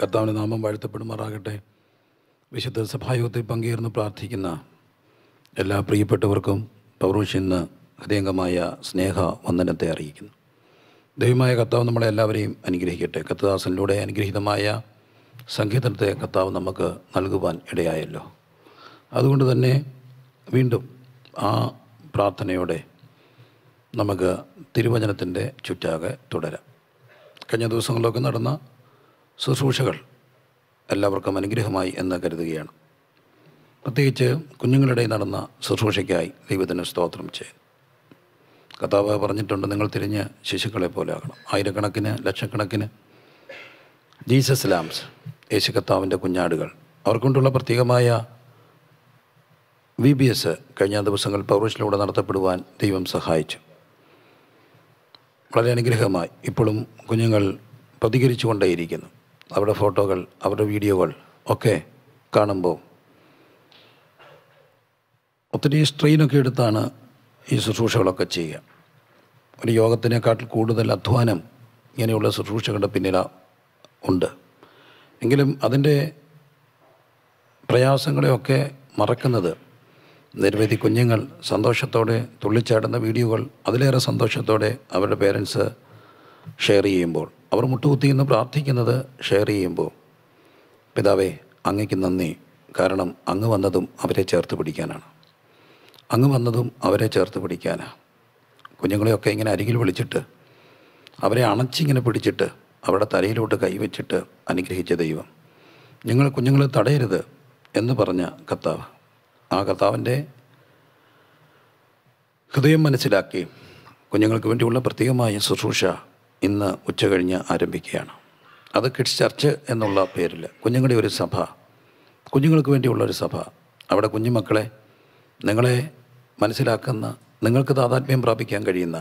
കർത്താവിൻ്റെ നാമം വാഴ്ത്തപ്പെടുമാറാകട്ടെ വിശുദ്ധ സഭായോഗത്തിൽ പങ്കുചേർന്ന് പ്രാർത്ഥിക്കുന്ന എല്ലാ പ്രിയപ്പെട്ടവർക്കും പൗരോഷിന്ന് ഹൃദയംഗമായ സ്നേഹ വന്ദനത്തെ അറിയിക്കുന്നു ദൈവമായ കർത്താവ് നമ്മളെ എല്ലാവരെയും അനുഗ്രഹിക്കട്ടെ കത്തദാസനിലൂടെ അനുഗ്രഹീതമായ സംഗീതത്തെ കർത്താവ് നമുക്ക് നൽകുവാൻ ഇടയായല്ലോ അതുകൊണ്ട് തന്നെ വീണ്ടും ആ പ്രാർത്ഥനയോടെ നമുക്ക് തിരുവചനത്തിൻ്റെ ചുറ്റാകെ തുടരാം കഴിഞ്ഞ ദിവസങ്ങളിലൊക്കെ നടന്ന ശുശ്രൂഷകൾ എല്ലാവർക്കും അനുഗ്രഹമായി എന്ന് കരുതുകയാണ് പ്രത്യേകിച്ച് കുഞ്ഞുങ്ങളുടെ നടന്ന ശുശ്രൂഷയ്ക്കായി ദൈവത്തിന് സ്തോത്രം ചെയ്യും കഥാവ് പറഞ്ഞിട്ടുണ്ട് നിങ്ങൾ തിരിഞ്ഞ് ശിശുക്കളെ പോലെ ആകണം ആയിരക്കണക്കിന് ലക്ഷക്കണക്കിന് ജീസസ് ലാംസ് യേശു കർത്താവിൻ്റെ കുഞ്ഞാടുകൾ അവർക്കൊണ്ടുള്ള പ്രത്യേകമായ വി ബി എസ് കഴിഞ്ഞ ദിവസങ്ങൾ പൗരുഷിലൂടെ നടത്തപ്പെടുവാൻ ദൈവം സഹായിച്ചു വളരെ അനുഗ്രഹമായി ഇപ്പോഴും കുഞ്ഞുങ്ങൾ പ്രതികരിച്ചു കൊണ്ടേയിരിക്കുന്നു അവരുടെ ഫോട്ടോകൾ അവരുടെ വീഡിയോകൾ ഒക്കെ കാണുമ്പോൾ ഒത്തിരി സ്ട്രെയിനൊക്കെ എടുത്താണ് ഈ ശുശ്രൂഷകളൊക്കെ ചെയ്യുക ഒരു യോഗത്തിനേക്കാട്ടിൽ കൂടുതൽ അധ്വാനം ഇങ്ങനെയുള്ള ശുശ്രൂഷകളുടെ പിന്നിൽ ഉണ്ട് എങ്കിലും അതിൻ്റെ പ്രയാസങ്ങളെയൊക്കെ മറക്കുന്നത് നിരവധി കുഞ്ഞുങ്ങൾ സന്തോഷത്തോടെ തുള്ളിച്ചാടുന്ന വീഡിയോകൾ അതിലേറെ സന്തോഷത്തോടെ അവരുടെ പേരൻസ് ഷെയർ ചെയ്യുമ്പോൾ അവർ മുട്ടുകുത്തിയെന്ന് പ്രാർത്ഥിക്കുന്നത് ഷെയർ ചെയ്യുമ്പോൾ പിതാവേ അങ്ങയ്ക്ക് നന്ദി കാരണം അങ്ങ് വന്നതും അവരെ ചേർത്ത് പിടിക്കാനാണ് അങ്ങ് വന്നതും അവരെ ചേർത്ത് പിടിക്കാനാണ് കുഞ്ഞുങ്ങളെയൊക്കെ ഇങ്ങനെ അരികിൽ വിളിച്ചിട്ട് അവരെ അണച്ചിങ്ങനെ പിടിച്ചിട്ട് അവരുടെ തലയിലോട്ട് കൈവച്ചിട്ട് അനുഗ്രഹിച്ച ദൈവം നിങ്ങൾ കുഞ്ഞുങ്ങളെ തടയരുത് എന്ന് പറഞ്ഞ കർത്താവ് ആ കർത്താവിൻ്റെ ഹൃദയം മനസ്സിലാക്കി കുഞ്ഞുങ്ങൾക്ക് വേണ്ടിയുള്ള പ്രത്യേകമായ ശുശ്രൂഷ ഇന്ന് ഉച്ച കഴിഞ്ഞ് ആരംഭിക്കുകയാണ് അത് കിഡ്സ് ചർച്ച് എന്നുള്ള പേരിൽ കുഞ്ഞുങ്ങളുടെ ഒരു സഭ കുഞ്ഞുങ്ങൾക്ക് വേണ്ടിയുള്ള ഒരു സഭ അവിടെ കുഞ്ഞുമക്കളെ നിങ്ങളെ മനസ്സിലാക്കുന്ന നിങ്ങൾക്ക് താതാത്മ്യം പ്രാപിക്കാൻ കഴിയുന്ന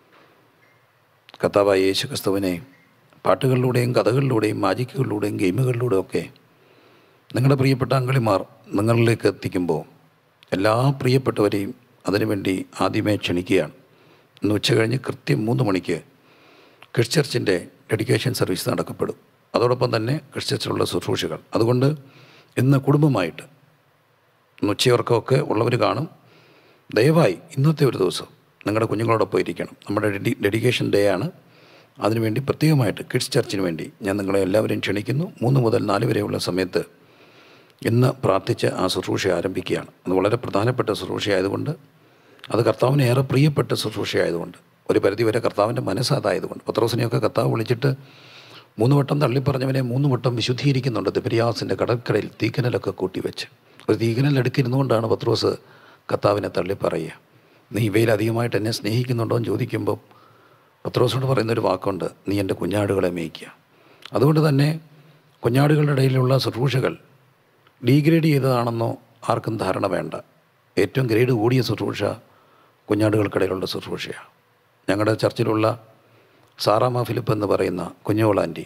കർത്താവായ യേശു ക്രിസ്തുവിനെ പാട്ടുകളിലൂടെയും കഥകളിലൂടെയും മാജിക്കുകളിലൂടെയും ഗെയിമുകളിലൂടെയും ഒക്കെ നിങ്ങളുടെ പ്രിയപ്പെട്ട അങ്കളിമാർ നിങ്ങളിലേക്ക് എത്തിക്കുമ്പോൾ എല്ലാ പ്രിയപ്പെട്ടവരെയും അതിനുവേണ്ടി ആദ്യമേ ക്ഷണിക്കുകയാണ് ഇന്ന് ഉച്ച കഴിഞ്ഞ് കൃത്യം മൂന്ന് മണിക്ക് ക്രിസ് ചർച്ചിൻ്റെ ഡെഡിക്കേഷൻ സർവീസ് നടക്കപ്പെടും അതോടൊപ്പം തന്നെ ക്രിസ് ചർച്ചിലുള്ള ശുശ്രൂഷകൾ അതുകൊണ്ട് ഇന്ന് കുടുംബമായിട്ട് ഇന്ന് ഉച്ചയോർക്കമൊക്കെ ഉള്ളവർ കാണും ദയവായി ഇന്നത്തെ ഒരു ദിവസം നിങ്ങളുടെ കുഞ്ഞുങ്ങളോടൊപ്പം ഇരിക്കണം നമ്മുടെ ഡെഡി ഡെഡിക്കേഷൻ ഡേ ആണ് അതിനുവേണ്ടി പ്രത്യേകമായിട്ട് കിഡ്സ് ചർച്ചിന് വേണ്ടി ഞാൻ നിങ്ങളെ എല്ലാവരെയും ക്ഷണിക്കുന്നു മൂന്ന് മുതൽ നാല് വരെയുള്ള സമയത്ത് ഇന്ന് പ്രാർത്ഥിച്ച് ആ ശുശ്രൂഷ ആരംഭിക്കുകയാണ് അത് വളരെ പ്രധാനപ്പെട്ട ശുശ്രൂഷയായതുകൊണ്ട് അത് കർത്താവിന് ഏറെ പ്രിയപ്പെട്ട ശുശ്രൂഷയായതുകൊണ്ട് ഒരു പരിധിവരെ കർത്താവിൻ്റെ മനസ്സാതായതുകൊണ്ട് പത്രോസിനെയൊക്കെ കർത്താവ് വിളിച്ചിട്ട് മൂന്ന് വട്ടം തള്ളിപ്പറഞ്ഞവനെ മൂന്ന് വട്ടം വിശുദ്ധീകരിക്കുന്നുണ്ട് തിബരിയാസിൻ്റെ കടൽക്കടയിൽ തീക്കനലൊക്കെ കൂട്ടിവെച്ച് ഒരു തീക്കനൽ അടുക്കിരുന്നുകൊണ്ടാണ് പത്രോസ് കർത്താവിനെ തള്ളിപ്പറയുക നീ ഇവയിൽ അധികമായിട്ട് എന്നെ സ്നേഹിക്കുന്നുണ്ടോ എന്ന് ചോദിക്കുമ്പോൾ പത്രോസിനോട് പറയുന്നൊരു വാക്കുണ്ട് നീ എൻ്റെ കുഞ്ഞാടുകളെ മേയ്ക്കുക അതുകൊണ്ട് തന്നെ കുഞ്ഞാടുകളുടെ ഇടയിലുള്ള ശുശ്രൂഷകൾ ഡീഗ്രേഡ് ചെയ്തതാണെന്നോ ആർക്കും ധാരണ വേണ്ട ഏറ്റവും ഗ്രേഡ് കൂടിയ ശുശ്രൂഷ കുഞ്ഞാടുകൾക്കിടയിലുള്ള ശുശ്രൂഷയാണ് ഞങ്ങളുടെ ചർച്ചിലുള്ള സാറാമ ഫിലിപ്പ് എന്ന് പറയുന്ന കുഞ്ഞോളാൻറ്റി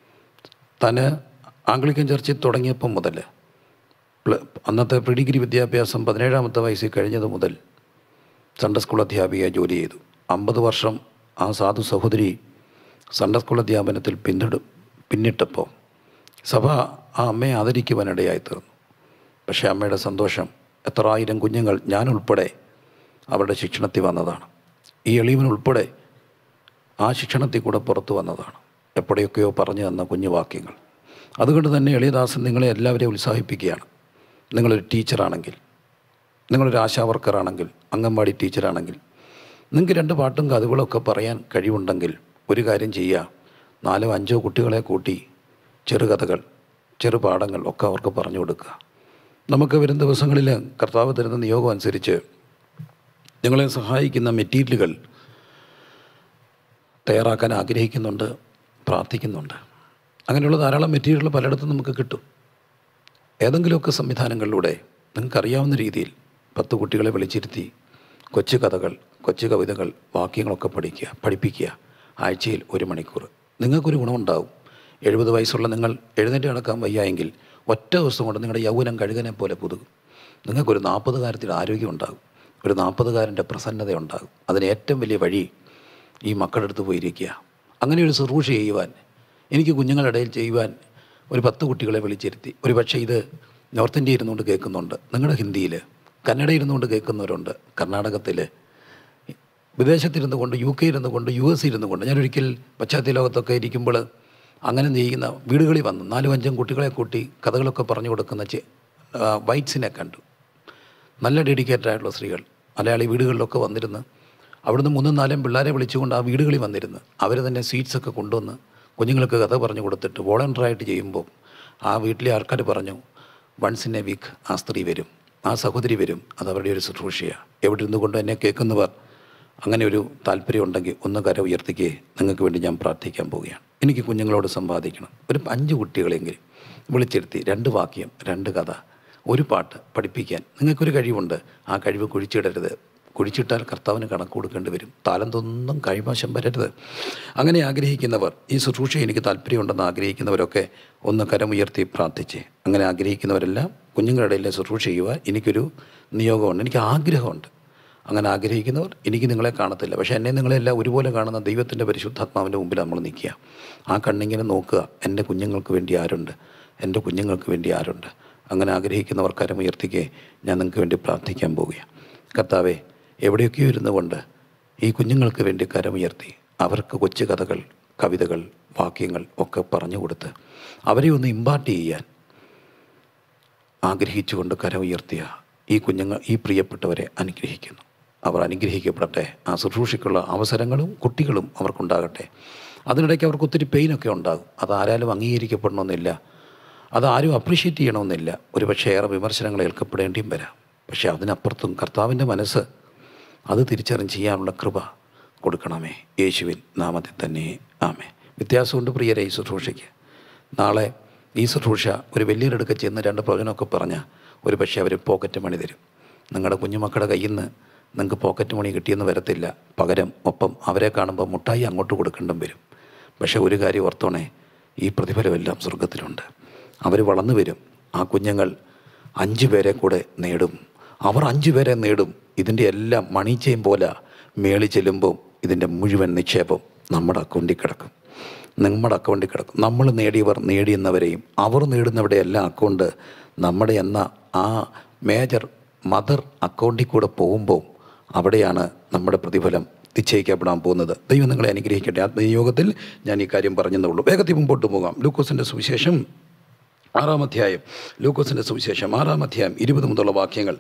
തന്നെ ആംഗ്ലിക്കൻ ചർച്ചിൽ തുടങ്ങിയപ്പം മുതൽ പ്ല- അന്നത്തെ പ്രിഡിഗ്രി വിദ്യാഭ്യാസം പതിനേഴാമത്തെ വയസ്സിൽ കഴിഞ്ഞത് മുതൽ സൺഡേ സ്കൂൾ അധ്യാപികയായി ജോലി ചെയ്തു അമ്പത് വർഷം ആ സാധു സഹോദരി സൺഡേ സ്കൂൾ അധ്യാപനത്തിൽ പിന്നിട് പിന്നിട്ടപ്പോൾ സഭ ആ അമ്മയെ ആദരിക്കുവാനിടയായി തീർന്നു പക്ഷേ അമ്മയുടെ സന്തോഷം എത്ര ആയിരം കുഞ്ഞുങ്ങൾ ഞാനുൾപ്പെടെ അവരുടെ ശിക്ഷണത്തിൽ വന്നതാണ് ഈ എളിയവൻ ഉൾപ്പെടെ ആ ശിക്ഷണത്തിൽ കൂടെ പുറത്തു വന്നതാണ് എപ്പോഴൊക്കെയോ പറഞ്ഞു തന്ന കുഞ്ഞു വാക്യങ്ങൾ അതുകൊണ്ട് തന്നെ എളിയദാസൻ നിങ്ങളെ എല്ലാവരെയും ഉത്സാഹിപ്പിക്കുകയാണ് നിങ്ങളൊരു ടീച്ചറാണെങ്കിൽ നിങ്ങളൊരു ആശാ വർക്കറാണെങ്കിൽ അംഗൻവാടി ടീച്ചറാണെങ്കിൽ നിങ്ങൾക്ക് രണ്ട് പാട്ടും കഥകളൊക്കെ പറയാൻ കഴിവുണ്ടെങ്കിൽ ഒരു കാര്യം ചെയ്യുക നാലോ അഞ്ചോ കുട്ടികളെ കൂട്ടി ചെറുകഥകൾ ചെറുപാഠങ്ങൾ ഒക്കെ അവർക്ക് പറഞ്ഞു കൊടുക്കുക നമുക്ക് വരും ദിവസങ്ങളിൽ കർത്താവ് തരുന്ന നിയോഗം അനുസരിച്ച് നിങ്ങളെ സഹായിക്കുന്ന മെറ്റീരിയലുകൾ തയ്യാറാക്കാൻ ആഗ്രഹിക്കുന്നുണ്ട് പ്രാർത്ഥിക്കുന്നുണ്ട് അങ്ങനെയുള്ള ധാരാളം മെറ്റീരിയൽ പലയിടത്തും നമുക്ക് കിട്ടും ഏതെങ്കിലുമൊക്കെ സംവിധാനങ്ങളിലൂടെ നിങ്ങൾക്കറിയാവുന്ന രീതിയിൽ പത്ത് കുട്ടികളെ വിളിച്ചിരുത്തി കൊച്ചു കഥകൾ കൊച്ചു കവിതകൾ വാക്യങ്ങളൊക്കെ പഠിക്കുക പഠിപ്പിക്കുക ആഴ്ചയിൽ ഒരു മണിക്കൂർ നിങ്ങൾക്കൊരു ഗുണമുണ്ടാവും എഴുപത് വയസ്സുള്ള നിങ്ങൾ എഴുന്നേറ്റ് നടക്കാൻ വയ്യായെങ്കിൽ ഒറ്റ ദിവസം കൊണ്ട് നിങ്ങളുടെ യൗവനം കഴുകനെ പോലെ പുതുകും നിങ്ങൾക്കൊരു നാൽപ്പതുകാരത്തിൽ ആരോഗ്യം ഉണ്ടാകും ഒരു നാൽപ്പതുകാരൻ്റെ പ്രസന്നത ഉണ്ടാകും അതിന് ഏറ്റവും വലിയ വഴി ഈ മക്കളുടെ അടുത്ത് പോയിരിക്കുക അങ്ങനെ ഒരു ശുശ്രൂഷ ചെയ്യുവാൻ എനിക്ക് കുഞ്ഞുങ്ങളുടെ ഇടയിൽ ചെയ്യുവാൻ ഒരു പത്ത് കുട്ടികളെ വിളിച്ചിരുത്തി ഒരു പക്ഷേ ഇത് നോർത്ത് ഇന്ത്യ ഇരുന്നുകൊണ്ട് കേൾക്കുന്നുണ്ട് നിങ്ങളുടെ ഹിന്ദിയിൽ കന്നഡ ഇരുന്നുകൊണ്ട് കേൾക്കുന്നവരുണ്ട് കർണാടകത്തിൽ വിദേശത്തിരുന്നു കൊണ്ട് യു കെ ഇരുന്നു കൊണ്ട് യു എസ് ഇരുന്നു കൊണ്ട് ഞാനൊരിക്കൽ പശ്ചാത്തല ലോകത്തൊക്കെ ഇരിക്കുമ്പോൾ അങ്ങനെ ചെയ്യുന്ന വീടുകളിൽ വന്നു നാലും അഞ്ചും കുട്ടികളെ കൂട്ടി കഥകളൊക്കെ പറഞ്ഞു കൊടുക്കുന്ന ചെ ആ, വൈറ്റ്സിനെ കണ്ടു നല്ല ഡെഡിക്കേറ്റഡ് ആയിട്ടുള്ള സ്ത്രീകൾ മലയാളി വീടുകളിലൊക്കെ വന്നിരുന്ന് അവിടുന്ന് മൂന്നും നാലും പിള്ളേരെ വിളിച്ചുകൊണ്ട് ആ വീടുകളിൽ വന്നിരുന്ന് അവർ തന്നെ സ്വീറ്റ്സ് ഒക്കെ കൊണ്ടുവന്ന് കുഞ്ഞുങ്ങൾക്ക് കഥ പറഞ്ഞു കൊടുത്തിട്ട് വോളണ്ടറായിട്ട് ചെയ്യുമ്പോൾ ആ വീട്ടിലെ ആൾക്കാർ പറഞ്ഞു വൺസ് ഇൻ എ വീക്ക് ആ സ്ത്രീ വരും ആ സഹോദരി വരും അത് അവരുടെ ഒരു ശുശ്രൂഷയാണ് എവിടെ ഇരുന്നു കൊണ്ട് എന്നെ കേൾക്കുന്നവർ അങ്ങനെ ഒരു താല്പര്യം ഉണ്ടെങ്കിൽ ഒന്ന് കര ഉയർത്തിക്കേ നിങ്ങൾക്ക് വേണ്ടി ഞാൻ പ്രാർത്ഥിക്കാൻ പോവുകയാണ് എനിക്ക് കുഞ്ഞുങ്ങളോട് സമ്പാദിക്കണം ഒരു അഞ്ച് കുട്ടികളെങ്കിലും വിളിച്ചിരുത്തി രണ്ട് വാക്യം രണ്ട് കഥ ഒരു പാട്ട് പഠിപ്പിക്കാൻ നിങ്ങൾക്കൊരു കഴിവുണ്ട് ആ കഴിവ് കുഴിച്ചിടരുത് കുഴിച്ചിട്ടാൽ കർത്താവിന് കണക്ക് കൊടുക്കേണ്ടി വരും താലന്തൊന്നും കൈവശം വരരുത് അങ്ങനെ ആഗ്രഹിക്കുന്നവർ ഈ ശുശ്രൂഷ എനിക്ക് താല്പര്യമുണ്ടെന്ന് ആഗ്രഹിക്കുന്നവരൊക്കെ ഒന്ന് കരമുയർത്തി പ്രാർത്ഥിച്ച് അങ്ങനെ ആഗ്രഹിക്കുന്നവരെല്ലാം കുഞ്ഞുങ്ങളുടെ ഇടയിൽ ശുശ്രൂഷ ചെയ്യുവാൻ എനിക്കൊരു നിയോഗമുണ്ട് എനിക്ക് ആഗ്രഹമുണ്ട് അങ്ങനെ ആഗ്രഹിക്കുന്നവർ എനിക്ക് നിങ്ങളെ കാണത്തില്ല പക്ഷേ എന്നെ നിങ്ങളെല്ലാം ഒരുപോലെ കാണുന്ന ദൈവത്തിൻ്റെ പരിശുദ്ധാത്മാവിൻ്റെ മുമ്പിൽ നമ്മൾ നിൽക്കുക ആ കണ്ണിങ്ങനെ നോക്കുക എൻ്റെ കുഞ്ഞുങ്ങൾക്ക് വേണ്ടി ആരുണ്ട് എൻ്റെ കുഞ്ഞുങ്ങൾക്ക് വേണ്ടി ആരുണ്ട് അങ്ങനെ ആഗ്രഹിക്കുന്നവർ കരമുയർത്തിക്കേ ഞാൻ നിങ്ങൾക്ക് വേണ്ടി പ്രാർത്ഥിക്കാൻ പോവുകയാണ് കർത്താവെ എവിടെയൊക്കെയോ ഇരുന്നു കൊണ്ട് ഈ കുഞ്ഞുങ്ങൾക്ക് വേണ്ടി കരമുയർത്തി അവർക്ക് കൊച്ചു കഥകൾ കവിതകൾ വാക്യങ്ങൾ ഒക്കെ പറഞ്ഞു കൊടുത്ത് അവരെ ഒന്ന് ഇമ്പാർട്ട് ചെയ്യാൻ ആഗ്രഹിച്ചുകൊണ്ട് കരം ഉയർത്തിയ ഈ കുഞ്ഞുങ്ങൾ ഈ പ്രിയപ്പെട്ടവരെ അനുഗ്രഹിക്കുന്നു അവർ അനുഗ്രഹിക്കപ്പെടട്ടെ ആ ശുശ്രൂഷയ്ക്കുള്ള അവസരങ്ങളും കുട്ടികളും അവർക്കുണ്ടാകട്ടെ അതിനിടയ്ക്ക് അവർക്ക് ഒത്തിരി പെയിനൊക്കെ ഉണ്ടാകും അത് ആരാലും അംഗീകരിക്കപ്പെടണമെന്നില്ല അത് ആരും അപ്രീഷിയേറ്റ് ചെയ്യണമെന്നില്ല ഒരു പക്ഷേ ഏറെ വിമർശനങ്ങൾ ഏൽക്കപ്പെടേണ്ടിയും വരാം പക്ഷേ അതിനപ്പുറത്തും കർത്താവിൻ്റെ മനസ്സ് അത് തിരിച്ചറിഞ്ഞ് ചെയ്യാനുള്ള കൃപ കൊടുക്കണമേ യേശുവിൻ നാമത്തിൽ തന്നെ ആമേ വ്യത്യാസമുണ്ട് പ്രിയരെ ഈ ശുശ്രൂഷയ്ക്ക് നാളെ ഈ ശുശ്രൂഷ ഒരു വലിയൊരെടുക്ക ചെന്ന് രണ്ട് പ്രവചനമൊക്കെ പറഞ്ഞാൽ ഒരു പക്ഷേ അവർ പോക്കറ്റ് മണി തരും നിങ്ങളുടെ കുഞ്ഞുമക്കളുടെ കയ്യിൽ നിന്ന് നിങ്ങൾക്ക് പോക്കറ്റ് മണി കിട്ടിയെന്ന് വരത്തില്ല പകരം ഒപ്പം അവരെ കാണുമ്പോൾ മുട്ടായി അങ്ങോട്ട് കൊടുക്കേണ്ടും വരും പക്ഷേ ഒരു കാര്യം ഓർത്തോണേ ഈ പ്രതിഫലമെല്ലാം സ്വർഗത്തിലുണ്ട് അവർ വളർന്നു വരും ആ കുഞ്ഞുങ്ങൾ അഞ്ച് പേരെ കൂടെ നേടും അവർ അഞ്ച് പേരെ നേടും ഇതിൻ്റെ എല്ലാം മണിച്ചയും പോലെ മേളി ചെല്ലുമ്പോൾ ഇതിൻ്റെ മുഴുവൻ നിക്ഷേപം നമ്മുടെ അക്കൗണ്ടിൽ കിടക്കും നമ്മുടെ അക്കൗണ്ടിൽ കിടക്കും നമ്മൾ നേടിയവർ നേടിയെന്നവരെയും അവർ നേടുന്നവരുടെ എല്ലാ അക്കൗണ്ട് നമ്മുടെ എന്ന ആ മേജർ മദർ അക്കൗണ്ടിൽ കൂടെ പോകുമ്പോൾ അവിടെയാണ് നമ്മുടെ പ്രതിഫലം നിശ്ചയിക്കപ്പെടാൻ പോകുന്നത് ദൈവം നിങ്ങളെ അനുഗ്രഹിക്കട്ടെ ആത്മനിയോഗത്തിൽ ഞാൻ ഈ കാര്യം പറഞ്ഞെന്നുള്ളൂ വേഗത്തിൽ മുമ്പോട്ട് പോകാം ലൂക്കോസിൻ്റെ സുവിശേഷം ആറാം അധ്യായം ലൂക്കോസിൻ്റെ സുവിശേഷം ആറാം അധ്യായം ഇരുപത് മുതലുള്ള വാക്യങ്ങൾ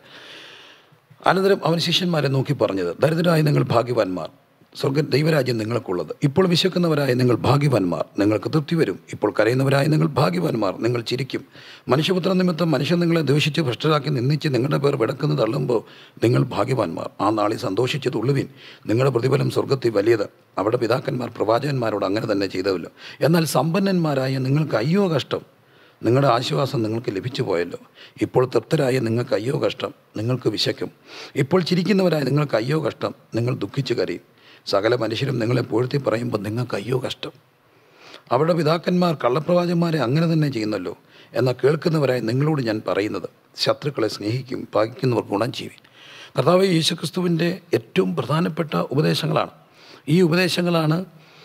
അനന്തരം അവൻ ശിഷ്യന്മാരെ നോക്കി പറഞ്ഞത് ദരിദ്രരായ നിങ്ങൾ ഭാഗ്യവാന്മാർ സ്വർഗ ദൈവരാജ്യം നിങ്ങൾക്കുള്ളത് ഇപ്പോൾ വിശക്കുന്നവരായ നിങ്ങൾ ഭാഗ്യവാന്മാർ നിങ്ങൾക്ക് തൃപ്തി വരും ഇപ്പോൾ കരയുന്നവരായ നിങ്ങൾ ഭാഗ്യവാന്മാർ നിങ്ങൾ ചിരിക്കും മനുഷ്യപുത്ര നിമിത്തം മനുഷ്യൻ നിങ്ങളെ ദ്വേഷിച്ച് ഭ്രഷ്ടരാക്കി നിന്ദിച്ച് നിങ്ങളുടെ പേർ വിടക്കുന്നത് തള്ളുമ്പോൾ നിങ്ങൾ ഭാഗ്യവാന്മാർ ആ നാളിൽ സന്തോഷിച്ച് തുള്ളുവിൻ നിങ്ങളുടെ പ്രതിഫലം സ്വർഗത്തിൽ വലിയത് അവിടെ പിതാക്കന്മാർ പ്രവാചകന്മാരോട് അങ്ങനെ തന്നെ ചെയ്തവല്ലോ എന്നാൽ സമ്പന്നന്മാരായ നിങ്ങൾക്ക് അയ്യോ കഷ്ടം നിങ്ങളുടെ ആശ്വാസം നിങ്ങൾക്ക് ലഭിച്ചു പോയല്ലോ ഇപ്പോൾ തൃപ്തരായ നിങ്ങൾക്ക് അയ്യോ കഷ്ടം നിങ്ങൾക്ക് വിശക്കും ഇപ്പോൾ ചിരിക്കുന്നവരായ നിങ്ങൾക്ക് അയ്യോ കഷ്ടം നിങ്ങൾ ദുഃഖിച്ചു കരയും സകല മനുഷ്യരും നിങ്ങളെ പുഴ്ത്തി പറയുമ്പോൾ നിങ്ങൾക്ക് അയ്യോ കഷ്ടം അവരുടെ പിതാക്കന്മാർ കള്ളപ്രവാചന്മാരെ അങ്ങനെ തന്നെ ചെയ്യുന്നല്ലോ എന്നാൽ കേൾക്കുന്നവരായി നിങ്ങളോട് ഞാൻ പറയുന്നത് ശത്രുക്കളെ സ്നേഹിക്കും പാകിക്കുന്നവർ ഗുണം ചെയ്യും കർത്താവ് യേശുക്രിസ്തുവിൻ്റെ ഏറ്റവും പ്രധാനപ്പെട്ട ഉപദേശങ്ങളാണ് ഈ ഉപദേശങ്ങളാണ്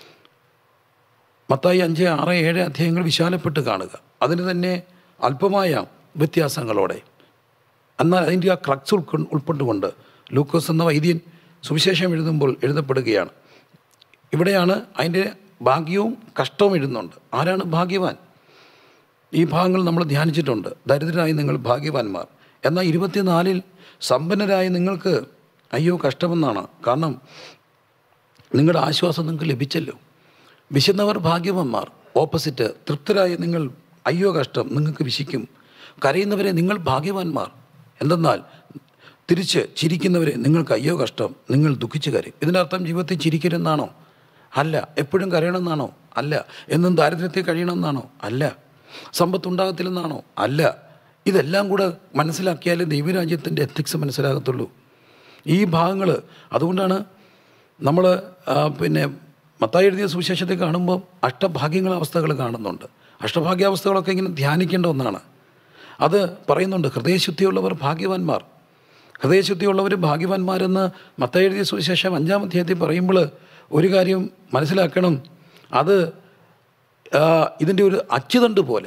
മത്തായി അഞ്ച് ആറ് ഏഴ് അധ്യായങ്ങൾ വിശാലപ്പെട്ട് കാണുക അതിന് തന്നെ അല്പമായ വ്യത്യാസങ്ങളോടെ എന്നാൽ അതിൻ്റെ ആ ക്രക്സ് ഉൾക്കൊണ്ട് ഉൾപ്പെട്ടുകൊണ്ട് ലൂക്കോസ് എന്ന വൈദ്യൻ സുവിശേഷം എഴുതുമ്പോൾ എഴുതപ്പെടുകയാണ് ഇവിടെയാണ് അതിൻ്റെ ഭാഗ്യവും കഷ്ടവും എഴുതുന്നുണ്ട് ആരാണ് ഭാഗ്യവാൻ ഈ ഭാഗങ്ങൾ നമ്മൾ ധ്യാനിച്ചിട്ടുണ്ട് ദരിദ്രരായി നിങ്ങൾ ഭാഗ്യവാന്മാർ എന്നാൽ ഇരുപത്തിനാലിൽ സമ്പന്നരായ നിങ്ങൾക്ക് അയ്യോ കഷ്ടമെന്നാണ് കാരണം നിങ്ങളുടെ ആശ്വാസം നിങ്ങൾക്ക് ലഭിച്ചല്ലോ വിശന്നവർ ഭാഗ്യവന്മാർ ഓപ്പോസിറ്റ് തൃപ്തരായ നിങ്ങൾ അയ്യോ കഷ്ടം നിങ്ങൾക്ക് വിശിക്കും കരയുന്നവരെ നിങ്ങൾ ഭാഗ്യവാന്മാർ എന്തെന്നാൽ തിരിച്ച് ചിരിക്കുന്നവരെ നിങ്ങൾക്ക് അയ്യോ കഷ്ടം നിങ്ങൾ ദുഃഖിച്ച് കരയും ഇതിൻ്റെ അർത്ഥം ജീവിതത്തിൽ ചിരിക്കരുതെന്നാണോ അല്ല എപ്പോഴും കരയണമെന്നാണോ അല്ല എന്നും ദാരിദ്ര്യത്തിൽ കഴിയണമെന്നാണോ അല്ല സമ്പത്തുണ്ടാകത്തില്ലെന്നാണോ അല്ല ഇതെല്ലാം കൂടെ മനസ്സിലാക്കിയാലേ ദൈവരാജ്യത്തിൻ്റെ എത്തിക്സ് മനസ്സിലാകത്തുള്ളൂ ഈ ഭാഗങ്ങൾ അതുകൊണ്ടാണ് നമ്മൾ പിന്നെ മത്തായി എഴുതിയ സുവിശേഷത്തെ കാണുമ്പോൾ അഷ്ടഭാഗ്യങ്ങള അവസ്ഥകൾ കാണുന്നുണ്ട് അഷ്ടഭാഗ്യാവസ്ഥകളൊക്കെ ഇങ്ങനെ ധ്യാനിക്കേണ്ട ഒന്നാണ് അത് പറയുന്നുണ്ട് ഹൃദയശുദ്ധിയുള്ളവർ ഭാഗ്യവാന്മാർ ഹൃദയശുദ്ധിയുള്ളവർ ഭാഗ്യവാന്മാരെന്ന് മത്തായി എഴുതിയ സുവിശേഷം അഞ്ചാം അധ്യായത്തിൽ പറയുമ്പോൾ ഒരു കാര്യം മനസ്സിലാക്കണം അത് ആ, ഇതിൻ്റെ ഒരു അച്ചുതണ്ട് പോലെ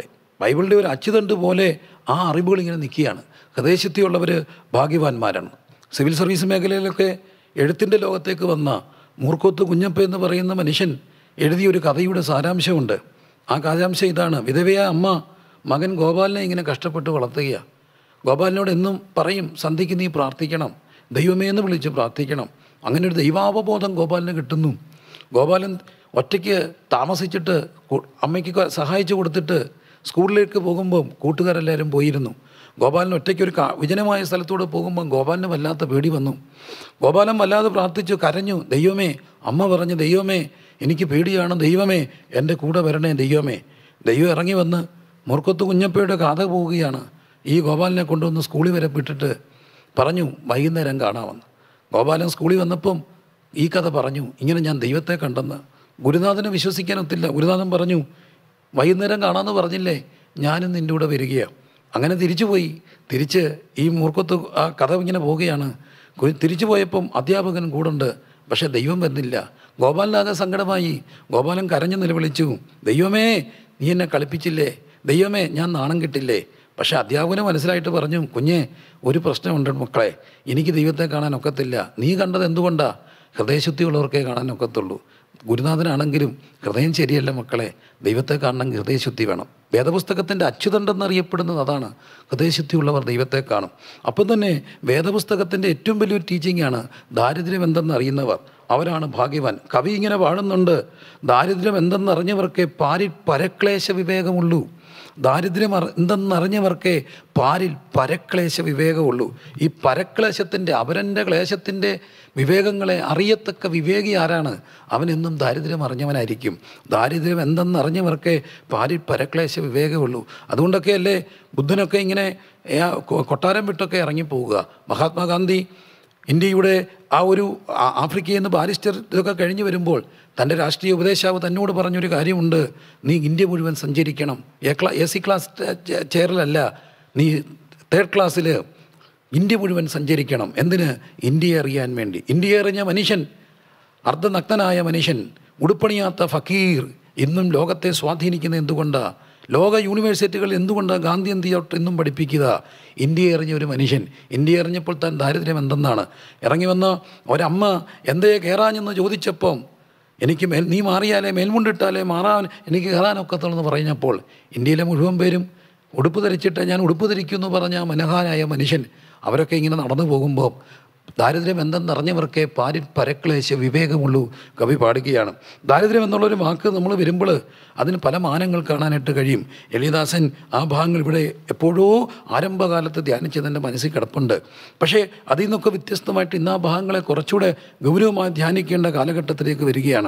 ബൈബിളിൻ്റെ ഒരു അച്ചുതണ്ട് പോലെ ആ അറിവുകൾ ഇങ്ങനെ നിൽക്കുകയാണ് ഹൃദയശുദ്ധിയുള്ളവർ ഭാഗ്യവാന്മാരാണ് സിവിൽ സർവീസ് മേഖലയിലൊക്കെ എഴുത്തിൻ്റെ ലോകത്തേക്ക് വന്ന മൂർക്കോത്ത് കുഞ്ഞപ്പ എന്ന് പറയുന്ന മനുഷ്യൻ എഴുതിയ ഒരു കഥയുടെ സാരാംശമുണ്ട് ആ സാരാംശം ഇതാണ് വിധവയായ അമ്മ മകൻ ഗോപാലിനെ ഇങ്ങനെ കഷ്ടപ്പെട്ട് വളർത്തുകയാണ് ഗോപാലിനോട് എന്നും പറയും സന്ധിക്ക് നീ പ്രാർത്ഥിക്കണം ദൈവമേ എന്ന് വിളിച്ച് പ്രാർത്ഥിക്കണം അങ്ങനെ ഒരു ദൈവാവബോധം ഗോപാലിന് കിട്ടുന്നു ഗോപാലൻ ഒറ്റയ്ക്ക് താമസിച്ചിട്ട് കു- അമ്മയ്ക്ക് ക- സഹായിച്ചു കൊടുത്തിട്ട് സ്കൂളിലേക്ക് പോകുമ്പം കൂട്ടുകാരെല്ലാവരും പോയിരുന്നു ഗോപാലൻ ഒറ്റയ്ക്ക് ഒരു കാ- വിജനമായ സ്ഥലത്തൂടെ പോകുമ്പം ഗോപാലിന് വല്ലാത്ത പേടി വന്നു ഗോപാലൻ വല്ലാതെ പ്രാർത്ഥിച്ചു കരഞ്ഞു ദൈവമേ അമ്മ പറഞ്ഞു ദൈവമേ എനിക്ക് പേടിയാണ് ദൈവമേ എൻ്റെ കൂടെ വരണേ ദൈവമേ ദൈവം ഇറങ്ങി വന്ന് മുർക്കത്ത് കുഞ്ഞപ്പയുടെ കഥ പോവുകയാണ് ഈ ഗോപാലിനെ കൊണ്ടുവന്ന് സ്കൂളിൽ വരെ വിട്ടിട്ട് പറഞ്ഞു വൈകുന്നേരം കാണാമെന്ന് ഗോപാലൻ സ്കൂളിൽ വന്നപ്പം ഈ കഥ പറഞ്ഞു ഇങ്ങനെ ഞാൻ ദൈവത്തെ കണ്ടെന്ന് ഗുരുനാഥനെ വിശ്വസിക്കാനൊത്തില്ല ഗുരുനാഥൻ പറഞ്ഞു വൈകുന്നേരം കാണാമെന്ന് പറഞ്ഞില്ലേ ഞാനും നിൻ്റെ കൂടെ വരികയാണ് അങ്ങനെ തിരിച്ചു പോയി തിരിച്ച് ഈ മൂർക്കത്ത് ആ കഥ ഇങ്ങനെ പോവുകയാണ് കു- തിരിച്ചു പോയപ്പം അധ്യാപകൻ കൂടുണ്ട് പക്ഷേ ദൈവം വരുന്നില്ല ഗോപാലനാകെ സങ്കടമായി ഗോപാലൻ കരഞ്ഞു നിലവിളിച്ചു ദൈവമേ നീ എന്നെ കളിപ്പിച്ചില്ലേ ദൈവമേ ഞാൻ നാണം കിട്ടില്ലേ പക്ഷേ അധ്യാപകന് മനസ്സിലായിട്ട് പറഞ്ഞു കുഞ്ഞെ ഒരു പ്രശ്നമുണ്ട് മക്കളെ എനിക്ക് ദൈവത്തെ കാണാൻ ഒക്കത്തില്ല നീ കണ്ടത് എന്തുകൊണ്ടാ ഹൃദയശുദ്ധിയുള്ളവർക്കേ കാണാൻ ഒക്കത്തുള്ളൂ ഗുരുനാഥനാണെങ്കിലും ഹൃദയം ശരിയല്ല മക്കളെ ദൈവത്തെ കാണണമെങ്കിൽ ഹൃദയശുദ്ധി വേണം വേദപുസ്തകത്തിൻ്റെ അച്യുതണ്ടെന്നറിയപ്പെടുന്നത് അതാണ് ഹൃദയശുദ്ധിയുള്ളവർ ദൈവത്തെ കാണും അപ്പം തന്നെ വേദപുസ്തകത്തിൻ്റെ ഏറ്റവും വലിയൊരു ടീച്ചിങ്ങാണ് ദാരിദ്ര്യം എന്തെന്ന് അറിയുന്നവർ അവരാണ് ഭാഗ്യവാൻ കവി ഇങ്ങനെ പാടുന്നുണ്ട് ദാരിദ്ര്യം എന്തെന്നറിഞ്ഞവർക്കേ പാരിൽ പരക്ലേശ വിവേകമുള്ളൂ ദാരിദ്ര്യം അറി- എന്തെന്നറിഞ്ഞവർക്കേ പാരിൽ പരക്ലേശ വിവേകമുള്ളൂ ഈ പരക്ലേശത്തിൻ്റെ അവരൻ്റെ ക്ലേശത്തിൻ്റെ വിവേകങ്ങളെ അറിയത്തക്ക വിവേകി ആരാണ് അവനെന്നും ദാരിദ്ര്യം അറിഞ്ഞവനായിരിക്കും ദാരിദ്ര്യം എന്തെന്നറിഞ്ഞവർക്കേ പാരിൽ പരക്ലേശ വിവേകമുള്ളൂ അതുകൊണ്ടൊക്കെയല്ലേ ബുദ്ധനൊക്കെ ഇങ്ങനെ ഏ, കൊ- കൊട്ടാരം വിട്ടൊക്കെ ഇറങ്ങിപ്പോവുക മഹാത്മാഗാന്ധി ഇന്ത്യയുടെ ആ ഒരു ആ- ആഫ്രിക്കയിൽ നിന്ന് ബാരിസ്റ്റർ ഇതൊക്കെ കഴിഞ്ഞ് വരുമ്പോൾ തൻ്റെ രാഷ്ട്രീയ ഉപദേശാവ് തന്നോട് പറഞ്ഞൊരു കാര്യമുണ്ട് നീ ഇന്ത്യ മുഴുവൻ സഞ്ചരിക്കണം എ ക്ലാ എ സി ക്ലാസ് ചെ- ചെയറിലല്ല നീ തേർഡ് ക്ലാസ്സിൽ ഇന്ത്യ മുഴുവൻ സഞ്ചരിക്കണം എന്തിന് ഇന്ത്യയെ അറിയാൻ വേണ്ടി ഇന്ത്യയെ അറിഞ്ഞ മനുഷ്യൻ അർദ്ധനഗ്നനായ മനുഷ്യൻ ഉടുപ്പണിയാത്ത ഫക്കീർ ഇന്നും ലോകത്തെ സ്വാധീനിക്കുന്ന എന്തുകൊണ്ടാണ് ലോക യൂണിവേഴ്സിറ്റികൾ എന്തുകൊണ്ടാണ് ഗാന്ധി എന്തിയോട്ട് ഇന്നും പഠിപ്പിക്കുക ഇന്ത്യയെ എറിഞ്ഞ ഒരു മനുഷ്യൻ ഇന്ത്യയെ എറിഞ്ഞപ്പോൾ താൻ ദാരിദ്ര്യം എന്തെന്നാണ് ഇറങ്ങി വന്ന ഒരമ്മ എന്തേ കയറാഞ്ഞെന്ന് ചോദിച്ചപ്പം എനിക്ക് മേൽ നീ മാറിയാലേ മേൽമുണ്ടിട്ടാലേ മാറാൻ എനിക്ക് കയറാനൊക്കത്തുള്ളൂ എന്ന് പറഞ്ഞപ്പോൾ ഇന്ത്യയിലെ മുഴുവൻ പേരും ഉടുപ്പ് ധരിച്ചിട്ട് ഞാൻ ഉടുപ്പ് ധരിക്കുമെന്ന് പറഞ്ഞ മനഹാനായ മനുഷ്യൻ അവരൊക്കെ ഇങ്ങനെ നടന്നു പോകുമ്പോൾ ദാരിദ്ര്യം എന്തെന്നറിഞ്ഞവർക്കേ പാരിൽ പരക്ലേശ വിവേകമുള്ളൂ കവി പാടുകയാണ് ദാരിദ്ര്യം എന്നുള്ളൊരു വാക്ക് നമ്മൾ വരുമ്പോൾ അതിന് പല മാനങ്ങൾ കാണാനായിട്ട് കഴിയും എളിദാസൻ ആ ഭാഗങ്ങൾ ഇവിടെ എപ്പോഴോ ആരംഭകാലത്ത് ധ്യാനിച്ചതെൻ്റെ മനസ്സിൽ കിടപ്പുണ്ട് പക്ഷേ അതിൽ നിന്നൊക്കെ വ്യത്യസ്തമായിട്ട് ഇന്ന് ആ ഭാഗങ്ങളെ കുറച്ചുകൂടെ ഗൗരവമായി ധ്യാനിക്കേണ്ട കാലഘട്ടത്തിലേക്ക് വരികയാണ്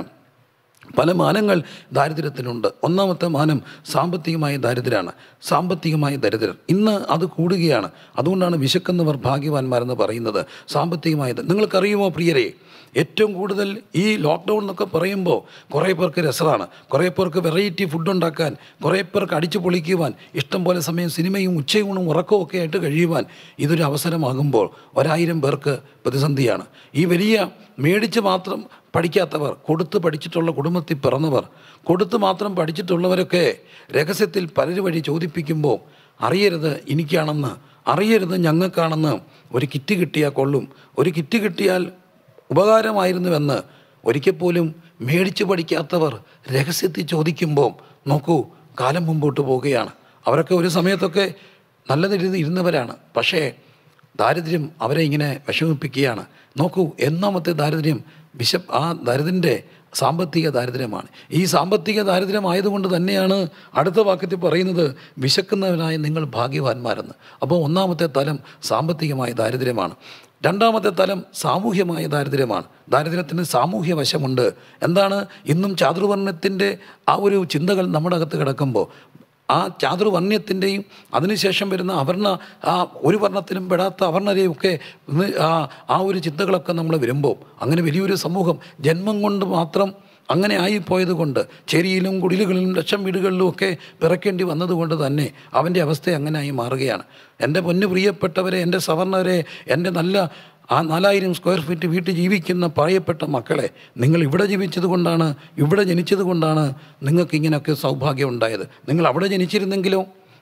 പല മാനങ്ങൾ ദാരിദ്ര്യത്തിനുണ്ട് ഒന്നാമത്തെ മാനം സാമ്പത്തികമായ ദാരിദ്ര്യമാണ് സാമ്പത്തികമായ ദരിദ്രർ ഇന്ന് അത് കൂടുകയാണ് അതുകൊണ്ടാണ് വിശക്കുന്നവർ ഭാഗ്യവാന്മാരെന്ന് പറയുന്നത് സാമ്പത്തികമായ ദ- നിങ്ങൾക്കറിയുമോ പ്രിയരെ ഏറ്റവും കൂടുതൽ ഈ ലോക്ക്ഡൗൺ എന്നൊക്കെ പറയുമ്പോൾ കുറേ പേർക്ക് രസമാണ് കുറേ പേർക്ക് വെറൈറ്റി ഫുഡ് ഉണ്ടാക്കാൻ കുറേ പേർക്ക് അടിച്ചു പൊളിക്കുവാൻ ഇഷ്ടം പോലെ സമയം സിനിമയും ഉച്ചയൂണും ഉറക്കവും ഒക്കെ ആയിട്ട് കഴിയുവാൻ ഇതൊരു അവസരമാകുമ്പോൾ ഒരായിരം പേർക്ക് പ്രതിസന്ധിയാണ് ഈ വലിയ മേടിച്ച് മാത്രം പഠിക്കാത്തവർ കൊടുത്ത് പഠിച്ചിട്ടുള്ള കുടുംബത്തിൽ പിറന്നവർ കൊടുത്ത് മാത്രം പഠിച്ചിട്ടുള്ളവരൊക്കെ രഹസ്യത്തിൽ പലര് വഴി ചോദിപ്പിക്കുമ്പോൾ അറിയരുത് എനിക്കാണെന്ന് അറിയരുത് ഞങ്ങൾക്കാണെന്ന് ഒരു കിറ്റ് കിട്ടിയാൽ കൊള്ളും ഒരു കിറ്റ് കിട്ടിയാൽ ഉപകാരമായിരുന്നുവെന്ന് ഒരിക്കൽ പോലും മേടിച്ച് പഠിക്കാത്തവർ രഹസ്യത്തിൽ ചോദിക്കുമ്പോൾ നോക്കൂ കാലം മുമ്പോട്ട് പോവുകയാണ് അവരൊക്കെ ഒരു സമയത്തൊക്കെ നല്ല രീതിയിൽ ഇരുന്നവരാണ് പക്ഷേ ദാരിദ്ര്യം അവരെ ഇങ്ങനെ വിഷമിപ്പിക്കുകയാണ് നോക്കൂ ഒന്നാമത്തെ ദാരിദ്ര്യം വിശ ആ ദരിദ്രൻ്റെ സാമ്പത്തിക ദാരിദ്ര്യമാണ് ഈ സാമ്പത്തിക ദാരിദ്ര്യമായതുകൊണ്ട് തന്നെയാണ് അടുത്ത വാക്യത്തിൽ പറയുന്നത് വിശക്കുന്നവനായ നിങ്ങൾ ഭാഗ്യവാന്മാരെന്ന് അപ്പോൾ ഒന്നാമത്തെ തലം സാമ്പത്തികമായ ദാരിദ്ര്യമാണ് രണ്ടാമത്തെ തലം സാമൂഹ്യമായ ദാരിദ്ര്യമാണ് ദാരിദ്ര്യത്തിന് സാമൂഹ്യ വശമുണ്ട് എന്താണ് ഇന്നും ചാതുർവർണ്ണത്തിൻ്റെ ആ ഒരു ചിന്തകൾ നമ്മുടെ അകത്ത് കിടക്കുമ്പോൾ ആ ചാതുർവർണ്ണ്യത്തിൻ്റെയും അതിനുശേഷം വരുന്ന അവർണ ആ ഒരു വർണ്ണത്തിലും പെടാത്ത അവർണരെയും ഒക്കെ ഇന്ന് ആ ആ ഒരു ചിന്തകളൊക്കെ നമ്മൾ വരുമ്പോൾ അങ്ങനെ വലിയൊരു സമൂഹം ജന്മം കൊണ്ട് മാത്രം അങ്ങനെ ആയിപ്പോയത് കൊണ്ട് ചേരിയിലും കുടിലുകളിലും ലക്ഷം വീടുകളിലും ഒക്കെ പിറക്കേണ്ടി വന്നതുകൊണ്ട് തന്നെ അവൻ്റെ അവസ്ഥ അങ്ങനെയായി മാറുകയാണ് എൻ്റെ പൊന്നു പ്രിയപ്പെട്ടവരെ എൻ്റെ സവർണരെ എൻ്റെ നല്ല ആ നാലായിരം സ്ക്വയർ ഫീറ്റ് വീട്ടിൽ ജീവിക്കുന്ന പറയപ്പെട്ട മക്കളെ നിങ്ങൾ ഇവിടെ ജീവിച്ചത് കൊണ്ടാണ് ഇവിടെ ജനിച്ചത് കൊണ്ടാണ് നിങ്ങൾക്ക് ഇങ്ങനെയൊക്കെ സൗഭാഗ്യം ഉണ്ടായത് നിങ്ങൾ അവിടെ ജനിച്ചിരുന്നെങ്കിലോ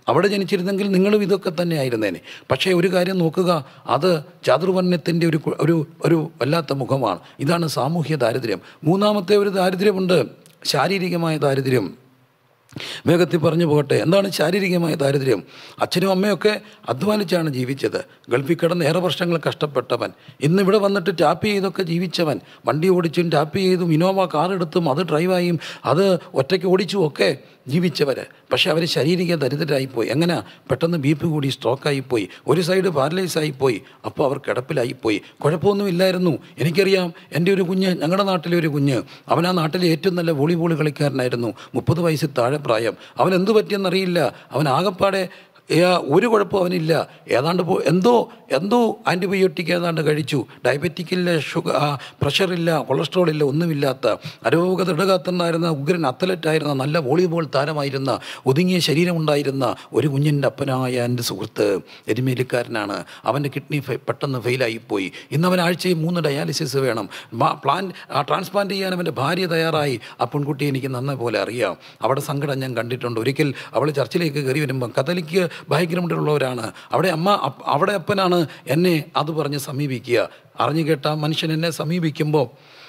അവിടെ ജനിച്ചിരുന്നെങ്കിൽ നിങ്ങളും ഇതൊക്കെ തന്നെ ആയിരുന്നേനെ പക്ഷേ ഒരു കാര്യം നോക്കുക അത് ചാതുർവർണ്ണത്തിൻ്റെ ഒരു കു- ഒരു ഒരു വല്ലാത്ത മുഖമാണ് ഇതാണ് സാമൂഹ്യ ദാരിദ്ര്യം മൂന്നാമത്തെ ഒരു ദാരിദ്ര്യമുണ്ട് ശാരീരികമായ ദാരിദ്ര്യം വേഗത്തിൽ പറഞ്ഞു പോകട്ടെ എന്താണ് ശാരീരികമായ ദാരിദ്ര്യം അച്ഛനും അമ്മയൊക്കെ അധ്വാനിച്ചാണ് ജീവിച്ചത് ഗൾഫിൽ കിടന്ന് ഏറെ വർഷങ്ങൾ കഷ്ടപ്പെട്ടവൻ ഇന്ന് ഇവിടെ വന്നിട്ട് ടാപ്പ് ചെയ്തൊക്കെ ജീവിച്ചവൻ വണ്ടി ഓടിച്ചും ടാപ്പ് ചെയ്തും ഇനോവ കാർ എടുത്തും അത് ഡ്രൈവായും അത് ഒറ്റയ്ക്ക് ഓടിച്ചും ഒക്കെ ജീവിച്ചവർ പക്ഷെ അവർ ശാരീരിക ദരിദ്രരായിപ്പോയി എങ്ങനെ പെട്ടെന്ന് ബി പി കൂടി സ്ട്രോക്കായിപ്പോയി ഒരു സൈഡ് പാരലൈസ് ആയിപ്പോയി അപ്പോൾ അവർ കിടപ്പിലായിപ്പോയി കുഴപ്പമൊന്നുമില്ലായിരുന്നു എനിക്കറിയാം എൻ്റെ ഒരു കുഞ്ഞ് ഞങ്ങളുടെ നാട്ടിലെ ഒരു കുഞ്ഞ് അവൻ ആ നാട്ടിലെ ഏറ്റവും നല്ല വോളിബോൾ കളിക്കാരനായിരുന്നു മുപ്പത് വയസ്സിൽ താഴെ പ്രായം അവൻ എന്തു പറ്റിയെന്നറിയില്ല അവൻ ആകപ്പാടെ ഏ, ഒരു കുഴപ്പവും അവനില്ല ഏതാണ്ട് പോ എന്തോ എന്തോ ആൻറ്റിബയോട്ടിക് ഏതാണ്ട് കഴിച്ചു ഡയബറ്റിക്കില്ല ഷുഗർ പ്രഷറില്ല കൊളസ്ട്രോൾ ഇല്ല ഒന്നുമില്ലാത്ത അരോഗ ദൃഢഗാത്രനായിരുന്ന ഉഗ്രൻ അത്ലറ്റായിരുന്ന നല്ല വോളിബോൾ താരമായിരുന്ന ഒതുങ്ങിയ ശരീരമുണ്ടായിരുന്ന ഒരു കുഞ്ഞിൻ്റെ അപ്പനായ എൻ്റെ സുഹൃത്ത് എരുമേലിക്കാരനാണ് അവൻ്റെ കിഡ്നി ഫെ- പെട്ടെന്ന് ഫെയിലായിപ്പോയി ഇന്ന് അവൻ ആഴ്ചയിൽ മൂന്ന് ഡയാലിസിസ് വേണം മാ- പ്ലാൻ ആ, ട്രാൻസ്പ്ലാന്റ് ചെയ്യാൻ അവൻ്റെ ഭാര്യ തയ്യാറായി ആ പെൺകുട്ടി എനിക്ക് നന്ന പോലെ അറിയാം അവിടെ സങ്കടം ഞാൻ കണ്ടിട്ടുണ്ട് ഒരിക്കൽ അവൾ ചർച്ചിലേക്ക് കയറി വരുമ്പം കത്തലിക്ക് ബാക്ക്ഗ്രൗണ്ടിൽ ഉള്ളവരാണ് അവിടെ അമ്മ അപ്പ- അവിടെ അപ്പനാണ് എന്നെ അത് പറഞ്ഞ് സമീപിക്കുക അറിഞ്ഞു കേട്ട ആ മനുഷ്യൻ എന്നെ സമീപിക്കുമ്പോൾ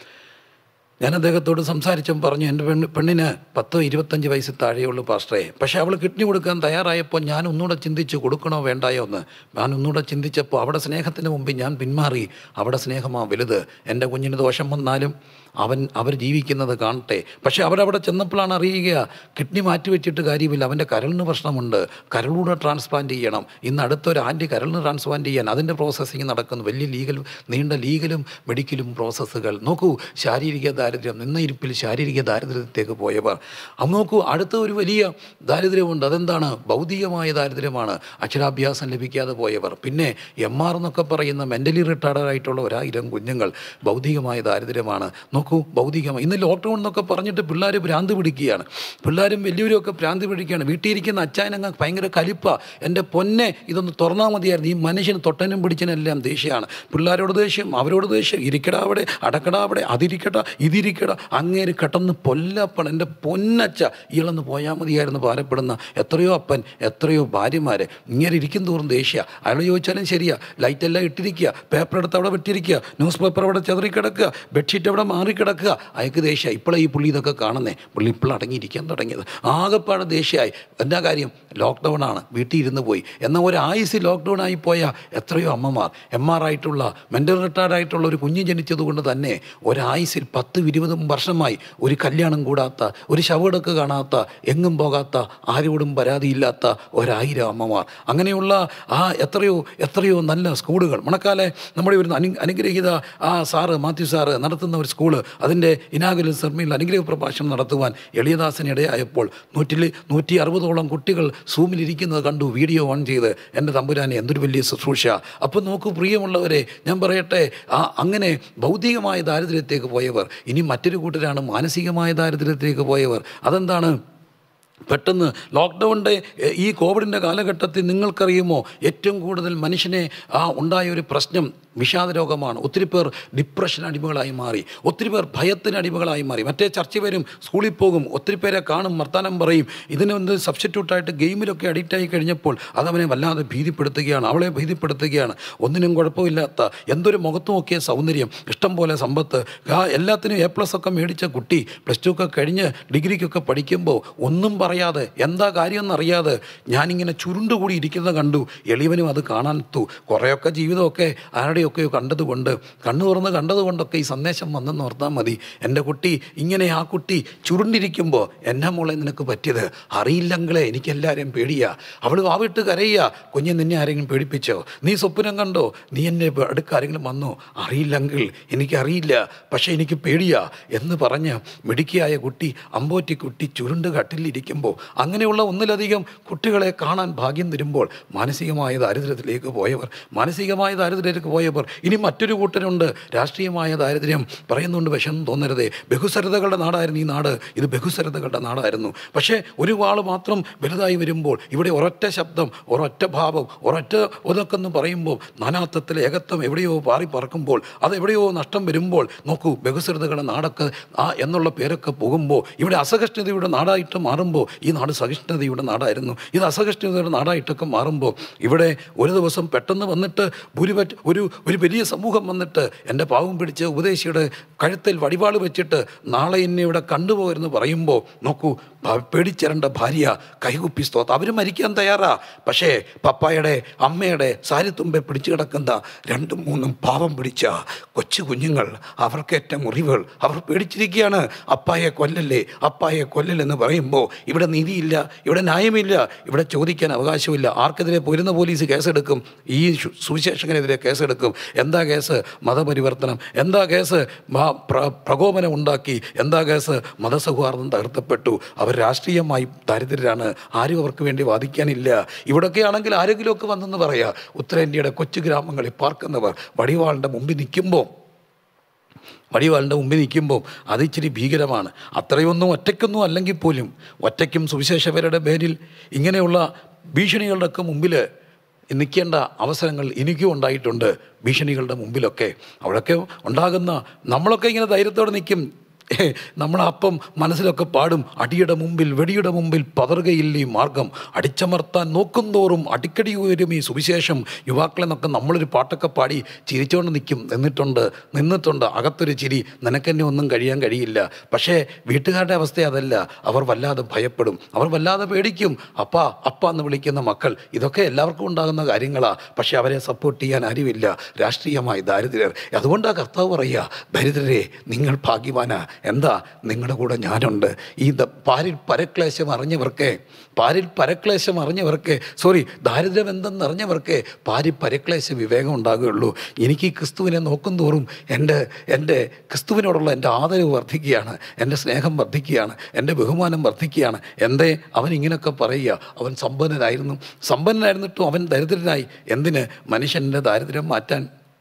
ഞാൻ അദ്ദേഹത്തോട് സംസാരിച്ചും പറഞ്ഞു എൻ്റെ പെണ്ണ് പെണ്ണിന് പത്തോ ഇരുപത്തഞ്ച് വയസ്സ് താഴെയുള്ളൂ പാസ്റ്ററെ പക്ഷേ അവൾ കിഡ്നി കൊടുക്കാൻ തയ്യാറായപ്പോൾ ഞാൻ ഒന്നുകൂടെ ചിന്തിച്ചു കൊടുക്കണോ വേണ്ടായോ എന്ന് ഞാൻ ഒന്നുകൂടെ ചിന്തിച്ചപ്പോൾ അവിടെ സ്നേഹത്തിന് മുമ്പിൽ ഞാൻ പിന്മാറി അവിടെ സ്നേഹമാ വലുത് എൻ്റെ കുഞ്ഞിന് ദോഷം വന്നാലും അവൻ അവർ ജീവിക്കുന്നത് കാണട്ടെ പക്ഷേ അവരവിടെ ചെന്നപ്പോഴാണ് അറിയുക കിഡ്നി മാറ്റിവെച്ചിട്ട് കാര്യമില്ല അവൻ്റെ കരളിന് പ്രശ്നമുണ്ട് കരളൂടെ ട്രാൻസ്പ്ലാന്റ് ചെയ്യണം ഇന്ന് അടുത്തൊരു ആൻറ്റി കരളിന് ട്രാൻസ്പ്ലാന്റ് ചെയ്യാൻ അതിൻ്റെ പ്രോസസ്സിങ് നടക്കുന്നു വലിയ ലീഗൽ നീണ്ട ലീഗലും മെഡിക്കലും പ്രോസസ്സുകൾ നോക്കൂ ശാരീരിക ദാരിദ്ര്യം നിന്ന ഇരിപ്പിൽ ശാരീരിക ദാരിദ്ര്യത്തേക്ക് പോയവർ അത് നോക്കൂ അടുത്ത ഒരു വലിയ ദാരിദ്ര്യമുണ്ട് അതെന്താണ് ഭൗതികമായ ദാരിദ്ര്യമാണ് അക്ഷരാഭ്യാസം ലഭിക്കാതെ പോയവർ പിന്നെ എം ആർ എന്നൊക്കെ പറയുന്ന മെൻ്റലി റിട്ടയർഡ് ആയിട്ടുള്ള ഒരായിരം കുഞ്ഞുങ്ങൾ ഭൗതികമായ ദാരിദ്ര്യമാണ് നോക്കൂ ഭൗതികമായി ഇന്ന് ലോക്ക്ഡൗൺ എന്നൊക്കെ പറഞ്ഞിട്ട് പിള്ളേർ ഭ്രാന്ത് പിടിക്കുകയാണ് പിള്ളേരും വലിയവരും ഒക്കെ ഭ്രാന്ത് പിടിക്കുകയാണ് വീട്ടിൽ ഇരിക്കുന്ന അച്ചായനങ്ങ് ഭയങ്കര കലിപ്പ എൻ്റെ പൊന്നെ ഇതൊന്ന് തുറന്നാൽ മതിയായിരുന്നു ഈ മനുഷ്യന് തൊട്ടനും പിടിച്ചനെല്ലാം ദേഷ്യമാണ് പിള്ളേരോട് ദേഷ്യം അവരോട് ദേഷ്യം ഇരിക്കട അവിടെ അടക്കട അവിടെ അതിരിക്കട ഇതിരിക്കട അങ്ങേര് കെട്ടെന്ന് പൊല്ലപ്പൻ എൻ്റെ പൊന്നച്ച ഇളന്ന് പോയാൽ മതിയായിരുന്നു ഭാരപ്പെടുന്ന എത്രയോ അപ്പൻ എത്രയോ ഭാര്യമാർ ഇങ്ങനെ ഇരിക്കും തോറും ദേഷ്യ അയാൾ ചോദിച്ചാലും ശരിയാ ലൈറ്റ് എല്ലാം ഇട്ടിരിക്കുക പേപ്പർ എടുത്ത് അവിടെ വിട്ടിരിക്കുക ന്യൂസ് പേപ്പർ അവിടെ ചെതറി കിടക്കുക ബെഡ്ഷീറ്റ് അവിടെ മാറിക്കിടക്കുക അയാൾക്ക് ദേഷ്യ ഇപ്പോഴാണ് ഈ പുള്ളി ഇതൊക്കെ കാണുന്നേ പുള്ളി ഇപ്പോൾ അടങ്ങിയിരിക്കാൻ തുടങ്ങിയത് ആകെപ്പാടെ ദേഷ്യമായി എന്താ കാര്യം ലോക്ക്ഡൗൺ ആണ് വീട്ടിൽ ഇരുന്ന് പോയി എന്നാൽ ഒരു ആയുസ് ലോക്ക്ഡൗൺ ആയി പോയ എത്രയോ അമ്മമാർ എം ആർ ആയിട്ടുള്ള മെൻ്റൽ റിട്ടയർഡ് ആയിട്ടുള്ള ഒരു കുഞ്ഞ് ജനിച്ചതുകൊണ്ട് തന്നെ ഒരായുസിൽ പത്ത് ഇരുപതും വർഷമായി ഒരു കല്യാണം കൂടാത്ത ഒരു ശവടക്ക് കാണാത്ത എങ്ങും പോകാത്ത ആരോടും പരാതിയില്ലാത്ത ഒരായിരം അമ്മമാർ അങ്ങനെയുള്ള ആ എത്രയോ എത്രയോ നല്ല സ്കൂളുകൾ മണക്കാലെ നമ്മുടെ ഒരു അനു അനുഗ്രഹീത ആ സാറ് മാത്യു സാറ് നടത്തുന്ന ഒരു സ്കൂള് അതിൻ്റെ ഇനാഗുലൽ സെർമിയിൽ അനുഗ്രഹ പ്രഭാഷണം നടത്തുവാൻ എളിയദാസന് ഇടയായപ്പോൾ നൂറ്റിൽ നൂറ്റി അറുപതോളം കുട്ടികൾ സൂമിലിരിക്കുന്നത് കണ്ടു വീഡിയോ ഓൺ ചെയ്ത് എൻ്റെ തമ്പുരാനെ എന്തൊരു വലിയ ശുശ്രൂഷ അപ്പോൾ നോക്കൂ പ്രിയമുള്ളവരെ ഞാൻ പറയട്ടെ ആ അങ്ങനെ ഭൗതികമായ ദാരിദ്ര്യത്തേക്ക് പോയവർ ഇനി മറ്റൊരു കൂട്ടരാണ് മാനസികമായ ദാരിദ്ര്യത്തിലേക്ക് പോയവർ അതെന്താണ് പെട്ടെന്ന് ലോക്ക്ഡൗണിൻ്റെ ഈ കോവിഡിൻ്റെ കാലഘട്ടത്തിൽ നിങ്ങൾക്കറിയുമോ ഏറ്റവും കൂടുതൽ മനുഷ്യനെ ആ ഉണ്ടായ ഒരു പ്രശ്നം വിഷാദ രോഗമാണ് ഒത്തിരി പേർ ഡിപ്രഷൻ അടിമകളായി മാറി ഒത്തിരി പേർ ഭയത്തിന് അടിമകളായി മാറി മറ്റേ ചർച്ച വരും സ്കൂളിൽ പോകും ഒത്തിരി പേരെ കാണും വർത്താനം പറയും ഇതിന് ഒന്ന് സബ്സ്റ്റിറ്റ്യൂട്ടായിട്ട് ഗെയിമിലൊക്കെ അഡിക്റ്റായി കഴിഞ്ഞപ്പോൾ അതവനെ വല്ലാതെ ഭീതിപ്പെടുത്തുകയാണ് അവളെ ഭീതിപ്പെടുത്തുകയാണ് ഒന്നിനും കുഴപ്പമില്ലാത്ത എന്തൊരു മുഖത്ത് നോക്കിയ സൗന്ദര്യം ഇഷ്ടം പോലെ സമ്പത്ത് ആ എല്ലാത്തിനും എ പ്ലസ് ഒക്കെ മേടിച്ച കുട്ടി പ്ലസ് ടു ഒക്കെ കഴിഞ്ഞ് ഡിഗ്രിക്കൊക്കെ പഠിക്കുമ്പോൾ ഒന്നും പറയാതെ എന്താ കാര്യമെന്നറിയാതെ ഞാനിങ്ങനെ ചുരുണ്ടുകൂടി ഇരിക്കുന്നത് കണ്ടു എളിയവനും അത് കാണാൻ തു കുറേയൊക്കെ ജീവിതമൊക്കെ ആരുടെയൊക്കെയോ കണ്ടതുകൊണ്ട് കണ്ണു തുറന്ന് കണ്ടതുകൊണ്ടൊക്കെ ഈ സന്ദേശം വന്നെന്ന് ഓർത്താൽ മതി എൻ്റെ കുട്ടി ഇങ്ങനെ ആ കുട്ടി ചുരുണ്ടിരിക്കുമ്പോൾ എന്നാ മോളെ നിനക്ക് പറ്റിയത് അറിയില്ലെങ്കിലേ എനിക്കെല്ലാവരെയും പേടിയാ അവൾ വാവിട്ട് കരയുക കുഞ്ഞെ നിന്നെ ആരെങ്കിലും പേടിപ്പിച്ചോ നീ സ്വപ്നം കണ്ടോ നീ എന്നെ അടുക്ക ആരെങ്കിലും വന്നോ അറിയില്ലെങ്കിൽ എനിക്കറിയില്ല പക്ഷേ എനിക്ക് പേടിയാ എന്ന് പറഞ്ഞ് മിടുക്കിയായ കുട്ടി അമ്പോറ്റി കുട്ടി ചുരുണ്ട് കട്ടിലിരിക്കുമ്പോൾ അങ്ങനെയുള്ള ഒന്നിലധികം കുട്ടികളെ കാണാൻ ഭാഗ്യം തരുമ്പോൾ മാനസികമായ ദാരിദ്ര്യത്തിലേക്ക് പോയവർ മാനസികമായ ദാരിദ്ര്യത്തിലേക്ക് പോയ പോയവർ ഇനി മറ്റൊരു കൂട്ടരുണ്ട് രാഷ്ട്രീയമായ ദാരിദ്ര്യം പറയുന്നുണ്ട് വിഷം തോന്നരുതേ ബഹുസരതകളുടെ നാടായിരുന്നു ഈ നാട് ഇത് ബഹുസരതകളുടെ നാടായിരുന്നു പക്ഷേ ഒരു വാൾ മാത്രം വലുതായി വരുമ്പോൾ ഇവിടെ ഒരൊറ്റ ശബ്ദം ഒരൊറ്റ ഭാവം ഒരൊറ്റ ഒതൊക്കെ എന്ന് പറയുമ്പോൾ നാനാത്വത്തിലെ ഏകത്വം എവിടെയോ പാറി പറക്കുമ്പോൾ അത് എവിടെയോ നഷ്ടം വരുമ്പോൾ നോക്കൂ ബഹുസരതകളുടെ നാടൊക്കെ ആ എന്നുള്ള പേരൊക്കെ പോകുമ്പോൾ ഇവിടെ അസഹിഷ്ണുതയുടെ നാടായിട്ട് മാറുമ്പോൾ ഈ നാട് സഹിഷ്ണുതയുടെ നാടായിരുന്നു ഇത് അസഹിഷ്ണുതയുടെ നാടായിട്ടൊക്കെ മാറുമ്പോൾ ഇവിടെ ഒരു ദിവസം പെട്ടെന്ന് വന്നിട്ട് ഭൂരിപക്ഷ ഒരു ഒരു വലിയ സമൂഹം വന്നിട്ട് എൻ്റെ പാവം പിടിച്ച് ഉപദേശിയുടെ കഴുത്തിൽ വടിവാൾ വെച്ചിട്ട് നാളെ എന്നെ ഇവിടെ കണ്ടുപോകരുന്ന് പറയുമ്പോൾ നോക്കൂ ഭ- പേടിച്ചിരണ്ട ഭാര്യ കൈകുപ്പി സ്തോത്ത് അവർ മരിക്കാൻ തയ്യാറാ പക്ഷേ പപ്പായുടെ അമ്മയുടെ സാരിത്തുമ്പെ പിടിച്ചു കിടക്കുന്ന രണ്ടും മൂന്നും പാവം പിടിച്ച കൊച്ചു കുഞ്ഞുങ്ങൾ അവർക്കേറ്റ മുറിവുകൾ അവർ പേടിച്ചിരിക്കുകയാണ് അപ്പായെ കൊല്ലല്ലേ അപ്പായെ കൊല്ലലെന്ന് പറയുമ്പോൾ ഇവിടെ നീതിയില്ല ഇവിടെ ന്യായമില്ല ഇവിടെ ചോദിക്കാൻ അവകാശമില്ല ആർക്കെതിരെ പോരുന്ന പോലീസ് കേസെടുക്കും ഈ ശു- സുവിശേഷകനെതിരെ കേസെടുക്കും എന്താ കേസ് മതപരിവർത്തനം എന്താ കേസ് മ- പ്ര- പ്രകോപനം ഉണ്ടാക്കി എന്താ കേസ് മതസൗഹാർദ്ദം തകർത്തപ്പെട്ടു അവർ രാഷ്ട്രീയമായി ദരിദ്രരാണ് ആരും അവർക്ക് വേണ്ടി വാദിക്കാനില്ല ഇവിടൊക്കെ ആണെങ്കിൽ ആരെങ്കിലുമൊക്കെ വന്നെന്ന് പറയാ ഉത്തരേന്ത്യയുടെ കൊച്ചു ഗ്രാമങ്ങളിൽ പാർക്കുന്നവർ വടിവാളിൻ്റെ മുമ്പിൽ നിൽക്കുമ്പോൾ വടിവാളിൻ്റെ മുമ്പിൽ നിൽക്കുമ്പോൾ അത് ഇച്ചിരി ഭീകരമാണ് അത്രയൊന്നും ഒറ്റയ്ക്കൊന്നും അല്ലെങ്കിൽ പോലും ഒറ്റയ്ക്കും സുവിശേഷകരുടെ പേരിൽ ഇങ്ങനെയുള്ള ഭീഷണികളുടെയൊക്കെ മുമ്പിൽ നിൽക്കേണ്ട അവസരങ്ങൾ എനിക്കും ഉണ്ടായിട്ടുണ്ട് ഭീഷണികളുടെ മുമ്പിലൊക്കെ അവിടെയൊക്കെ ഉണ്ടാകുന്ന നമ്മളൊക്കെ ഇങ്ങനെ ധൈര്യത്തോടെ നിൽക്കും ഏ, നമ്മളപ്പം മനസ്സിലൊക്കെ പാടും അടിയുടെ മുമ്പിൽ വെടിയുടെ മുമ്പിൽ പതറുകയില്ല ഈ മാർഗം അടിച്ചമർത്താൻ നോക്കും തോറും അടിക്കടി ഉയരും ഈ സുവിശേഷം യുവാക്കളെ നിന്നൊക്കെ നമ്മളൊരു പാട്ടൊക്കെ പാടി ചിരിച്ചുകൊണ്ട് നിൽക്കും നിന്നിട്ടുണ്ട് നിന്നിട്ടുണ്ട് അകത്തൊരു ചിരി നിനക്കെന്നെ ഒന്നും കഴിയാൻ കഴിയില്ല പക്ഷേ വീട്ടുകാരുടെ അവസ്ഥ അതല്ല അവർ വല്ലാതെ ഭയപ്പെടും അവർ വല്ലാതെ പേടിക്കും അപ്പ അപ്പ എന്ന് വിളിക്കുന്ന മക്കൾ ഇതൊക്കെ എല്ലാവർക്കും ഉണ്ടാകുന്ന കാര്യങ്ങളാണ് പക്ഷേ അവരെ സപ്പോർട്ട് ചെയ്യാൻ ആരുമില്ല രാഷ്ട്രീയമായി ദാരിദ്ര്യർ അതുകൊണ്ടാണ് കർത്താവ് പറയുക ദരിദ്രരെ നിങ്ങൾ ഭാഗ്യവാനാ എന്താ നിങ്ങളുടെ കൂടെ ഞാനുണ്ട് ഈ ദ- പാരിൽ പരക്ലേശം അറിഞ്ഞവർക്ക് പാരിൽ പരക്ലേശം അറിഞ്ഞവർക്ക് സോറി ദാരിദ്ര്യം എന്തെന്ന് അറിഞ്ഞവർക്ക് പാരിൽ പരക്ലേശ വിവേകം ഉണ്ടാകുകയുള്ളൂ എനിക്ക് ഈ ക്രിസ്തുവിനെ നോക്കും തോറും എൻ്റെ എൻ്റെ ക്രിസ്തുവിനോടുള്ള എൻ്റെ ആദരവ് വർദ്ധിക്കുകയാണ് എൻ്റെ സ്നേഹം വർദ്ധിക്കുകയാണ് എൻ്റെ ബഹുമാനം വർദ്ധിക്കുകയാണ് എന്തേ അവൻ ഇങ്ങനെയൊക്കെ പറയുക അവൻ സമ്പന്നനായിരുന്നു സമ്പന്നനായിരുന്നിട്ടും അവൻ ദരിദ്രനായി എന്തിന് മനുഷ്യൻ്റെ ദാരിദ്ര്യം മാറ്റാൻ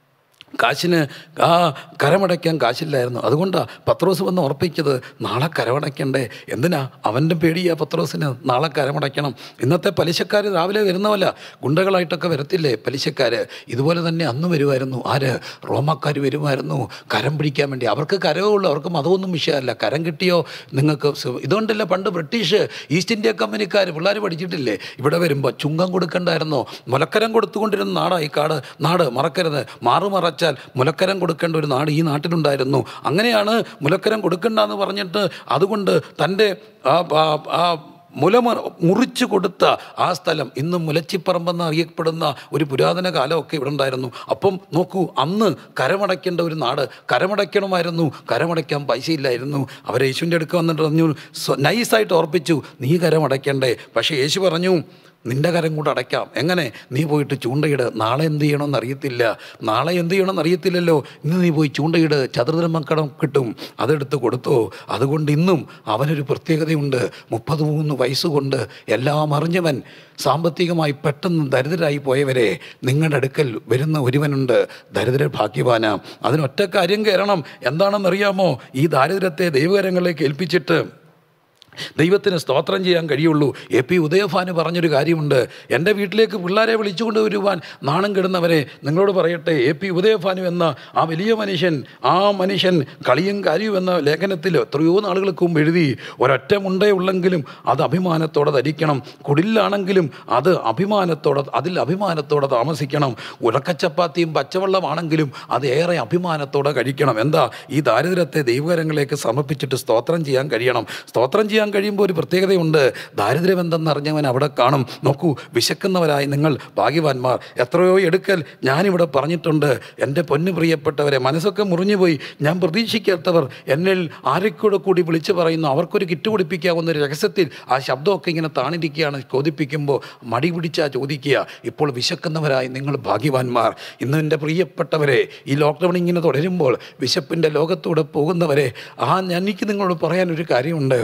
കാശിന് ആ കരമടയ്ക്കാൻ കാശില്ലായിരുന്നു അതുകൊണ്ടാണ് പത്രോസ് വന്ന് ഉറപ്പിച്ചത് നാളെ കരമടയ്ക്കണ്ടേ എന്തിനാ അവൻ്റെ പേടിയാ പത്രോസിന് നാളെ കരമടയ്ക്കണം ഇന്നത്തെ പലിശക്കാർ രാവിലെ വരുന്നവല്ല ഗുണ്ടകളായിട്ടൊക്കെ വരത്തില്ലേ പലിശക്കാർ ഇതുപോലെ തന്നെ അന്ന് വരുമായിരുന്നു ആര് റോമാക്കാർ വരുമായിരുന്നു കരം പിടിക്കാൻ വേണ്ടി അവർക്ക് കരവേ ഉള്ളൂ അവർക്ക് മതമൊന്നും വിഷയമല്ല കരം കിട്ടിയോ നിങ്ങൾക്ക് സു- ഇതുകൊണ്ടല്ല പണ്ട് ബ്രിട്ടീഷ് ഈസ്റ്റ് ഇന്ത്യ കമ്പനിക്കാർ പിള്ളേർ പഠിച്ചിട്ടില്ലേ ഇവിടെ വരുമ്പോൾ ചുങ്കം കൊടുക്കണ്ടായിരുന്നോ മുലക്കരം കൊടുത്തുകൊണ്ടിരുന്ന നാടായി കാട് നാട് മറക്കരുത് മാറുമറച്ചാൽ മുലക്കരം കൊടുക്കേണ്ട ഒരു നാട് ഈ നാട്ടിലുണ്ടായിരുന്നു അങ്ങനെയാണ് മുലക്കരം കൊടുക്കണ്ടെന്ന് പറഞ്ഞിട്ട് അതുകൊണ്ട് തൻ്റെ ആ ആ- ആ മുലമ മുറിച്ചു കൊടുത്ത ആ സ്ഥലം ഇന്ന് മുലച്ചിപ്പറമ്പെന്ന് അറിയപ്പെടുന്ന ഒരു പുരാതന കാലമൊക്കെ ഇവിടെ ഉണ്ടായിരുന്നു അപ്പം നോക്കൂ അന്ന് കരമടയ്ക്കേണ്ട ഒരു നാട് കരമടയ്ക്കണമായിരുന്നു കരമടയ്ക്കാൻ പൈസയില്ലായിരുന്നു അവർ യേശുവിൻ്റെ അടുക്ക് വന്നിട്ട് പറഞ്ഞു സ്വ- നൈസായിട്ട് ഓർപ്പിച്ചു നീ കരമടയ്ക്കണ്ടേ പക്ഷേ യേശു പറഞ്ഞു നിന്റെ കരം കൂടെ അടയ്ക്കാം എങ്ങനെ നീ പോയിട്ട് ചൂണ്ടയിട് നാളെ എന്ത് ചെയ്യണമെന്ന് അറിയത്തില്ല നാളെ എന്ത് ചെയ്യണമെന്ന് അറിയത്തില്ലല്ലോ ഇന്ന് നീ പോയി ചൂണ്ടയിട് ചതുർദ്രമക്കടം കിട്ടും അതെടുത്ത് കൊടുത്തോ അതുകൊണ്ട് ഇന്നും അവനൊരു പ്രത്യേകതയുണ്ട് മുപ്പത് മൂന്ന് വയസ്സുകൊണ്ട് എല്ലാം അറിഞ്ഞവൻ സാമ്പത്തികമായി പെട്ടെന്ന് ദരിദ്രരായി പോയവരെ നിങ്ങളുടെ അടുക്കൽ വരുന്ന ഒരുവനുണ്ട് ദരിദ്ര ഭാഗ്യവാന അതിനൊറ്റ കാര്യം കയറണം എന്താണെന്നറിയാമോ ഈ ദാരിദ്ര്യത്തെ ദൈവകരങ്ങളിലേക്ക് ഏൽപ്പിച്ചിട്ട് ദൈവത്തിന് സ്തോത്രം ചെയ്യാൻ കഴിയുള്ളൂ എ പി ഉദയഭാന് പറഞ്ഞൊരു കാര്യമുണ്ട് എൻ്റെ വീട്ടിലേക്ക് പിള്ളേരെ വിളിച്ചുകൊണ്ട് വരുവാൻ നാണം കെടുന്നവരെ നിങ്ങളോട് പറയട്ടെ എ പി ഉദയഭാനു എന്ന ആ വലിയ മനുഷ്യൻ ആ മനുഷ്യൻ കളിയും കാര്യവും എന്ന ലേഖനത്തിൽ എത്രയോ നാളുകൾക്ക് മുമ്പ് എഴുതി ഒരൊറ്റ മുണ്ടേ ഉള്ളെങ്കിലും അത് അഭിമാനത്തോടെ ധരിക്കണം കുടിലാണെങ്കിലും അത് അഭിമാനത്തോടെ അതിൽ അഭിമാനത്തോടെ താമസിക്കണം ഉലക്കച്ചപ്പാത്തിയും പച്ചവെള്ളമാണെങ്കിലും അത് ഏറെ അഭിമാനത്തോടെ കഴിക്കണം എന്താ ഈ ദാരിദ്ര്യത്തെ ദൈവകരങ്ങളിലേക്ക് സമർപ്പിച്ചിട്ട് സ്തോത്രം ചെയ്യാൻ കഴിയണം സ്തോത്രം ചെയ്യാൻ കഴിയുമ്പോൾ ഒരു പ്രത്യേകതയുണ്ട് ദാരിദ്ര്യം എന്തെന്നറിഞ്ഞവൻ അവിടെ കാണും നോക്കൂ വിശക്കുന്നവരായി നിങ്ങൾ ഭാഗ്യവാന്മാർ എത്രയോ എടുക്കൽ ഞാനിവിടെ പറഞ്ഞിട്ടുണ്ട് എൻ്റെ പൊന്നു പ്രിയപ്പെട്ടവരെ മനസ്സൊക്കെ മുറിഞ്ഞുപോയി ഞാൻ പ്രതീക്ഷിക്കാത്തവർ എന്നിൽ ആരെക്കൂടെ കൂടി വിളിച്ചു പറയുന്നു അവർക്കൊരു കിറ്റ് കുടിപ്പിക്കാവുന്ന ഒരു രഹസ്യത്തിൽ ആ ശബ്ദമൊക്കെ ഇങ്ങനെ താണിരിക്കുകയാണ് ചോദിപ്പിക്കുമ്പോൾ മടി പിടിച്ചാ ചോദിക്കുക ഇപ്പോൾ വിശക്കുന്നവരായി നിങ്ങൾ ഭാഗ്യവാന്മാർ ഇന്ന് എൻ്റെ പ്രിയപ്പെട്ടവരെ ഈ ലോക്ക്ഡൗൺ ഇങ്ങനെ തുടരുമ്പോൾ വിശപ്പിൻ്റെ ലോകത്തൂടെ പോകുന്നവരെ ആ ഞാൻ- എനിക്ക് നിങ്ങളോട് പറയാനൊരു കാര്യമുണ്ട്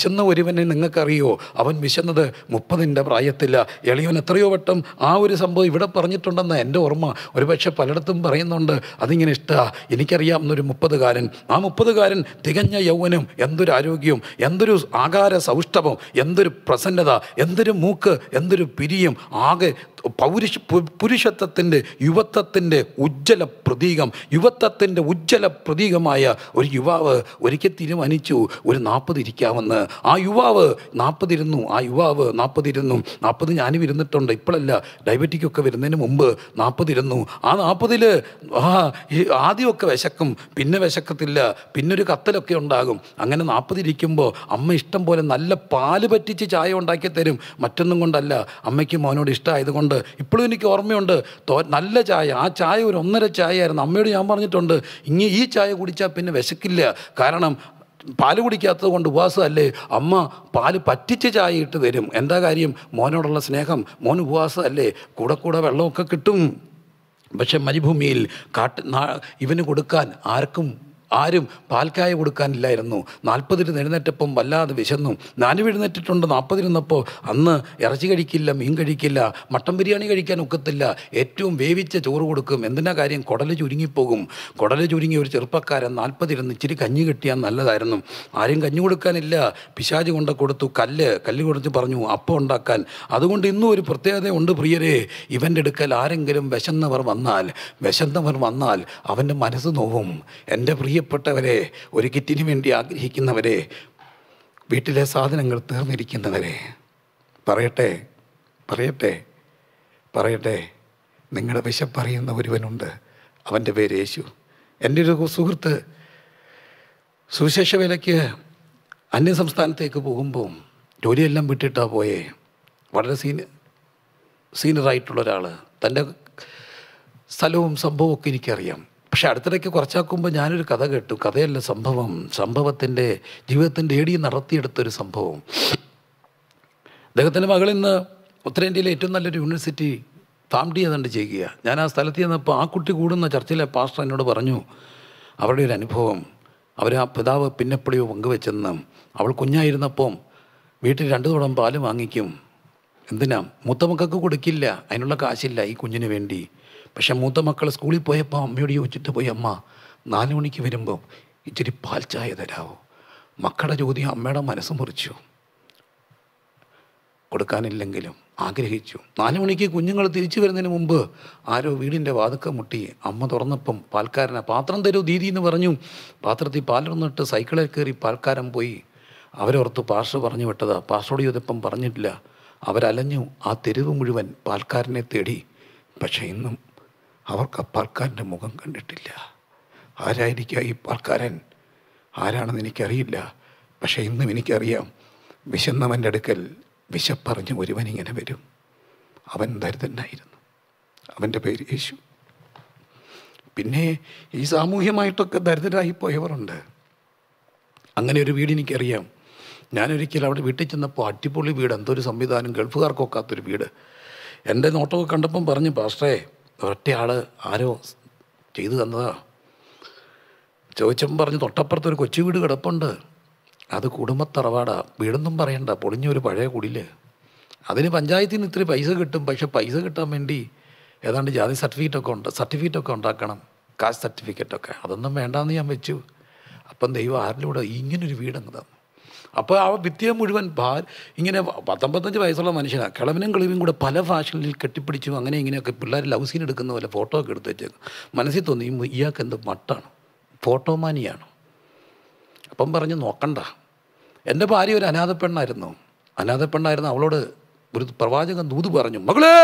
വിശന്ന ഒരുവനെ നിങ്ങൾക്കറിയോ അവൻ വിശന്നത് മുപ്പതിൻ്റെ പ്രായത്തില്ല എളിയവൻ എത്രയോ വട്ടം ആ ഒരു സംഭവം ഇവിടെ പറഞ്ഞിട്ടുണ്ടെന്ന് എൻ്റെ ഓർമ്മ ഒരുപക്ഷെ പലയിടത്തും പറയുന്നുണ്ട് അതിങ്ങനെ ഇഷ്ടമാണ് എനിക്കറിയാവുന്നൊരു മുപ്പതുകാരൻ ആ മുപ്പതുകാരൻ തികഞ്ഞ യൗവനം എന്തൊരു ആരോഗ്യം എന്തൊരു ആകാര സൗഷ്ഠവം എന്തൊരു പ്രസന്നത എന്തൊരു മൂക്ക് എന്തൊരു പിരിയും ആകെ പൗരുഷ പു- പുരുഷത്വത്തിൻ്റെ യുവത്വത്തിൻ്റെ ഉജ്ജ്വല പ്രതീകം യുവത്വത്തിൻ്റെ ഉജ്ജ്വല പ്രതീകമായ ഒരു യുവാവ് ഒരിക്കൽ തീരുമാനിച്ചു ഒരു നാൽപ്പത് ഇരിക്കാമെന്ന് ആ യുവാവ് നാൽപ്പതിരുന്നു ആ യുവാവ് നാൽപ്പതിരുന്നു നാൽപ്പത് ഞാനും ഇരുന്നിട്ടുണ്ട് ഇപ്പോഴല്ല ഡയബറ്റിക് ഒക്കെ വരുന്നതിന് മുമ്പ് നാൽപ്പതിരുന്നു ആ നാൽപ്പതിൽ ആ ഈ ആദ്യമൊക്കെ വിശക്കും പിന്നെ വിശക്കത്തില്ല പിന്നെ ഒരു കത്തലൊക്കെ ഉണ്ടാകും അങ്ങനെ നാൽപ്പതിരിക്കുമ്പോൾ അമ്മ ഇഷ്ടം പോലെ നല്ല പാല് പറ്റിച്ച് ചായ ഉണ്ടാക്കി തരും മറ്റൊന്നും കൊണ്ടല്ല അമ്മയ്ക്ക് മോനോട് ഇഷ്ടമായതുകൊണ്ട് ഇപ്പോഴും എനിക്ക് ഓർമ്മയുണ്ട് തോ നല്ല ചായ ആ ചായ ഒരു ഒന്നര ചായ ആയിരുന്നു അമ്മയോട് ഞാൻ പറഞ്ഞിട്ടുണ്ട് ഇങ്ങനെ ഈ ചായ കുടിച്ചാൽ പിന്നെ വിശക്കില്ല കാരണം പാല് കുടിക്കാത്തത് കൊണ്ട് ഉപവാസമല്ലേ അമ്മ പാല് പറ്റിച്ച് ചായ ഇട്ട് തരും എന്താ കാര്യം മോനോടുള്ള സ്നേഹം മോൻ ഉപവാസമല്ലേ കൂടെ കൂടെ വെള്ളമൊക്കെ കിട്ടും പക്ഷെ മരുഭൂമിയിൽ കാട്ട് നാ- ഇവന് കൊടുക്കാൻ ആർക്കും ആരും പാൽക്കായ കൊടുക്കാനില്ലായിരുന്നു നാൽപ്പതിന് എഴുന്നേറ്റപ്പം വല്ലാതെ വിശന്നു ഞാനും എഴുന്നേറ്റിട്ടുണ്ട് നാൽപ്പതിരുന്നപ്പോൾ അന്ന് ഇറച്ചി കഴിക്കില്ല മീൻ കഴിക്കില്ല മട്ടൻ ബിരിയാണി കഴിക്കാൻ ഒക്കത്തില്ല ഏറ്റവും വേവിച്ച ചോറ് കൊടുക്കും എന്തിനാ കാര്യം കുടല് ചുരുങ്ങിപ്പോകും കുടല് ചുരുങ്ങിയ ഒരു ചെറുപ്പക്കാരൻ നാൽപ്പതിരുന്ന് ഇച്ചിരി കഞ്ഞി കിട്ടിയാൽ നല്ലതായിരുന്നു ആരും കഞ്ഞി കൊടുക്കാനില്ല പിശാജ് കൊണ്ട് കൊടുത്തു കല്ല് കല്ല് കൊടുത്ത് പറഞ്ഞു അപ്പം ഉണ്ടാക്കാൻ അതുകൊണ്ട് ഇന്നും ഒരു പ്രത്യേകതയുണ്ട് പ്രിയരെ ഇവൻ്റെ അടുക്കൽ ആരെങ്കിലും വിശന്നവർ വന്നാൽ വിശന്നവർ വന്നാൽ അവൻ്റെ മനസ്സ് നോവും എൻ്റെ പ്രിയപ്പെട്ടവരെ ഒരു കിറ്റിന് വേണ്ടി ആഗ്രഹിക്കുന്നവരെ വീട്ടിലെ സാധനങ്ങൾ തീർന്നിരിക്കുന്നവരെ പറയട്ടെ പറയട്ടെ പറയട്ടെ നിങ്ങളുടെ വിശപ്പറിയുന്ന ഒരുവനുണ്ട് അവൻ്റെ പേര് യേശു എൻ്റെ ഒരു സുഹൃത്ത് സുവിശേഷ വേലയ്ക്ക് അന്യസംസ്ഥാനത്തേക്ക് പോകുമ്പോൾ ജോലിയെല്ലാം വിട്ടിട്ടാ പോയേ വളരെ സീനിയർ സീനിയറായിട്ടുള്ള ഒരാൾ തൻ്റെ സ്ഥലവും സംഭവവും ഒക്കെ എനിക്കറിയാം പക്ഷെ അടുത്തിടയ്ക്ക് കുറച്ചാക്കുമ്പോൾ ഞാനൊരു കഥ കേട്ടു കഥയല്ല സംഭവം സംഭവത്തിൻ്റെ ജീവിതത്തിൻ്റെ ഏടി നടത്തിയെടുത്തൊരു സംഭവം അദ്ദേഹത്തിൻ്റെ മകൾ ഇന്ന് ഉത്തരേന്ത്യയിലെ ഏറ്റവും നല്ലൊരു യൂണിവേഴ്സിറ്റി ഫാം ഡി ഏതാണ്ട് ചെയ്യുക ഞാൻ ആ സ്ഥലത്ത് ചെന്നപ്പോൾ ആ കുട്ടി കൂടുന്ന ചർച്ചിലെ പാസ്റ്റർ എന്നോട് പറഞ്ഞു അവരുടെ ഒരു അനുഭവം അവർ ആ പിതാവ് പിന്നെപ്പടിയോ പങ്കുവെച്ചെന്ന് അവൾ കുഞ്ഞായിരുന്നപ്പം വീട്ടിൽ രണ്ടു തോടം പാല് വാങ്ങിക്കും എന്തിനാ മൂത്ത മക്കൾക്ക് കൊടുക്കില്ല അതിനുള്ള കാശില്ല ഈ കുഞ്ഞിന് വേണ്ടി പക്ഷെ മൂത്ത മക്കൾ സ്കൂളിൽ പോയപ്പോൾ അമ്മയോട് ചോദിച്ചിട്ട് പോയി അമ്മ നാല് മണിക്ക് വരുമ്പോൾ ഇച്ചിരി പാൽ ചായ തരാമോ മക്കളുടെ ചോദ്യം അമ്മയുടെ മനസ്സ് മുറിച്ചു കൊടുക്കാനില്ലെങ്കിലും ആഗ്രഹിച്ചു നാല് മണിക്ക് കുഞ്ഞുങ്ങൾ തിരിച്ചു വരുന്നതിന് മുമ്പ് ആരോ വീടിൻ്റെ വാതുക്ക മുട്ടി അമ്മ തുറന്നപ്പം പാൽക്കാരനെ പാത്രം തരൂ ദീദി എന്ന് പറഞ്ഞു പാത്രത്തിൽ പാലിറന്നിട്ട് സൈക്കിളിൽ കയറി പാൽക്കാരൻ പോയി അവരോർത്ത് പാഷ പറഞ്ഞു വിട്ടതാ പാഷോട് ചോദിപ്പം പറഞ്ഞിട്ടില്ല അവരലഞ്ഞു ആ തെരുവ് മുഴുവൻ പാൽക്കാരനെ തേടി പക്ഷേ ഇന്നും അവർക്ക് ആ പാൽക്കാരൻ്റെ മുഖം കണ്ടിട്ടില്ല ആരായിരിക്കുക ഈ പാൽക്കാരൻ ആരാണെന്ന് എനിക്കറിയില്ല പക്ഷേ ഇന്നും എനിക്കറിയാം വിശന്നവൻ്റെ അടുക്കൽ വിശപ്പറിഞ്ഞ് ഒരുവൻ ഇങ്ങനെ വരും അവൻ ദരിദ്രനായിരുന്നു അവൻ്റെ പേര് യേശു പിന്നെ ഈ സാമൂഹ്യമായിട്ടൊക്കെ ദരിദ്രരായി പോയവരുണ്ട് അങ്ങനെ ഒരു വീട് എനിക്കറിയാം ഞാനൊരിക്കൽ അവിടെ വീട്ടിൽ ചെന്നപ്പോൾ അടിപൊളി വീട് എന്തൊരു സംവിധാനം ഗൾഫുകാർക്കൊക്കാത്തൊരു വീട് എൻ്റെ നോട്ടമൊക്കെ കണ്ടപ്പം പറഞ്ഞു പാസ്റ്റേ ഒറ്റയാൾ ആരോ ചെയ്തു തന്നതാ ചോദിച്ചപ്പം പറഞ്ഞു തൊട്ടപ്പുറത്ത് ഒരു കൊച്ചു വീട് കിടപ്പുണ്ട് അത് കുടുംബത്തറവാടാ വീടൊന്നും പറയണ്ട പൊളിഞ്ഞ ഒരു പഴയ കുടില് അതിന് പഞ്ചായത്തിൽ നിന്ന് ഇത്തിരി പൈസ കിട്ടും പക്ഷെ പൈസ കിട്ടാൻ വേണ്ടി ഏതാണ്ട് ജാതി സർട്ടിഫിക്കറ്റ് ഒക്കെ ഉണ്ട് സർട്ടിഫിക്കറ്റ് ഒക്കെ ഉണ്ടാക്കണം കാസ്റ്റ് സർട്ടിഫിക്കറ്റ് ഒക്കെ അതൊന്നും വേണ്ടാന്ന് ഞാൻ വെച്ചു അപ്പം ദൈവം ആരിലൂടെ ഇങ്ങനൊരു വീടങ്ങ് തന്നു അപ്പോൾ ആ ഭിത്തിയെ മുഴുവൻ ഭാ ഇങ്ങനെ പത്തൊമ്പത്തഞ്ച് വയസ്സുള്ള മനുഷ്യനാണ് കിളവനും കിളിവും കൂടെ പല ഫാഷനിൽ കെട്ടിപ്പിടിച്ചും അങ്ങനെ ഇങ്ങനെയൊക്കെ പിള്ളേർ ലവ് സീൻ എടുക്കുന്ന പോലെ ഫോട്ടോ ഒക്കെ എടുത്ത് വെച്ചേക്കും മനസ്സിൽ തോന്നി ഈ ഇയാൾക്ക് എന്ത് മട്ടാണ് ഫോട്ടോമാനിയാണ് അപ്പം പറഞ്ഞ് നോക്കണ്ട എൻ്റെ ഭാര്യ ഒരു അനാഥ പെണ്ണായിരുന്നു അനാഥ പെണ്ണായിരുന്നു അവളോട് ഒരു പ്രവാചകൻ ദൂത് പറഞ്ഞു മകളെ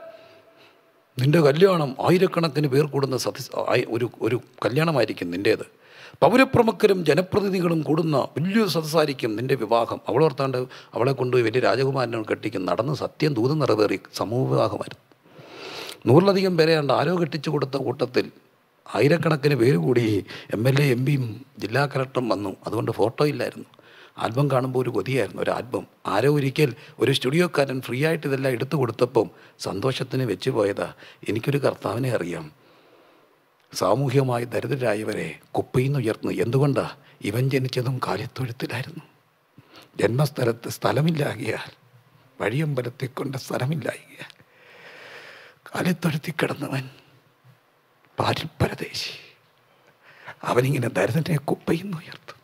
നിന്റെ കല്യാണം ആയിരക്കണക്കിന് പേർ കൂടുന്ന സതി ആയി- ഒരു ഒരു കല്യാണമായിരിക്കും നിൻ്റേത് പൗരപ്രമുഖരും ജനപ്രതിനിധികളും കൂടുന്ന വലിയൊരു സദസ്സായിരിക്കും നിൻ്റെ വിവാഹം അവളോർത്താണ്ട് അവളെ കൊണ്ടുപോയി വലിയ രാജകുമാരനെ കെട്ടിക്കും നടന്ന് സത്യം ദൂത് നിറവേറി സമൂഹ വിവാഹമായിരുന്നു നൂറിലധികം പേരെയാണ്ട് ആരോ കെട്ടിച്ചു കൊടുത്ത കൂട്ടത്തിൽ ആയിരക്കണക്കിന് പേര് കൂടി എം എൽ എ എം പിയും ജില്ലാ കളക്ടറും വന്നു അതുകൊണ്ട് ഫോട്ടോ ഇല്ലായിരുന്നു ആൽബം കാണുമ്പോൾ ഒരു കൊതിയായിരുന്നു ഒരു ആൽബം ആരോ ഒരിക്കൽ ഒരു സ്റ്റുഡിയോക്കാരൻ ഫ്രീ ആയിട്ട് ഇതെല്ലാം എടുത്തു കൊടുത്തപ്പം സന്തോഷത്തിന് വെച്ച് പോയതാ എനിക്കൊരു കർത്താവിനെ അറിയാം സാമൂഹ്യമായി ദരിദ്രരായവരെ കുപ്പയിൽ നിന്ന് ഉയർന്നു എന്തുകൊണ്ടാ ഇവൻ ജനിച്ചതും കാര്യത്തൊഴുത്തിലായിരുന്നു ജന്മസ്ഥലത്ത് സ്ഥലമില്ലാകിയാൽ വഴിയമ്പലത്തിൽ കൊണ്ട് സ്ഥലമില്ലാകിയാൽ കാലിത്തൊഴുത്തി കിടന്നവൻ പാരിൽ പരദേശി അവനിങ്ങനെ ദരിദ്രനെ കുപ്പയിന്ന് ഉയർത്തും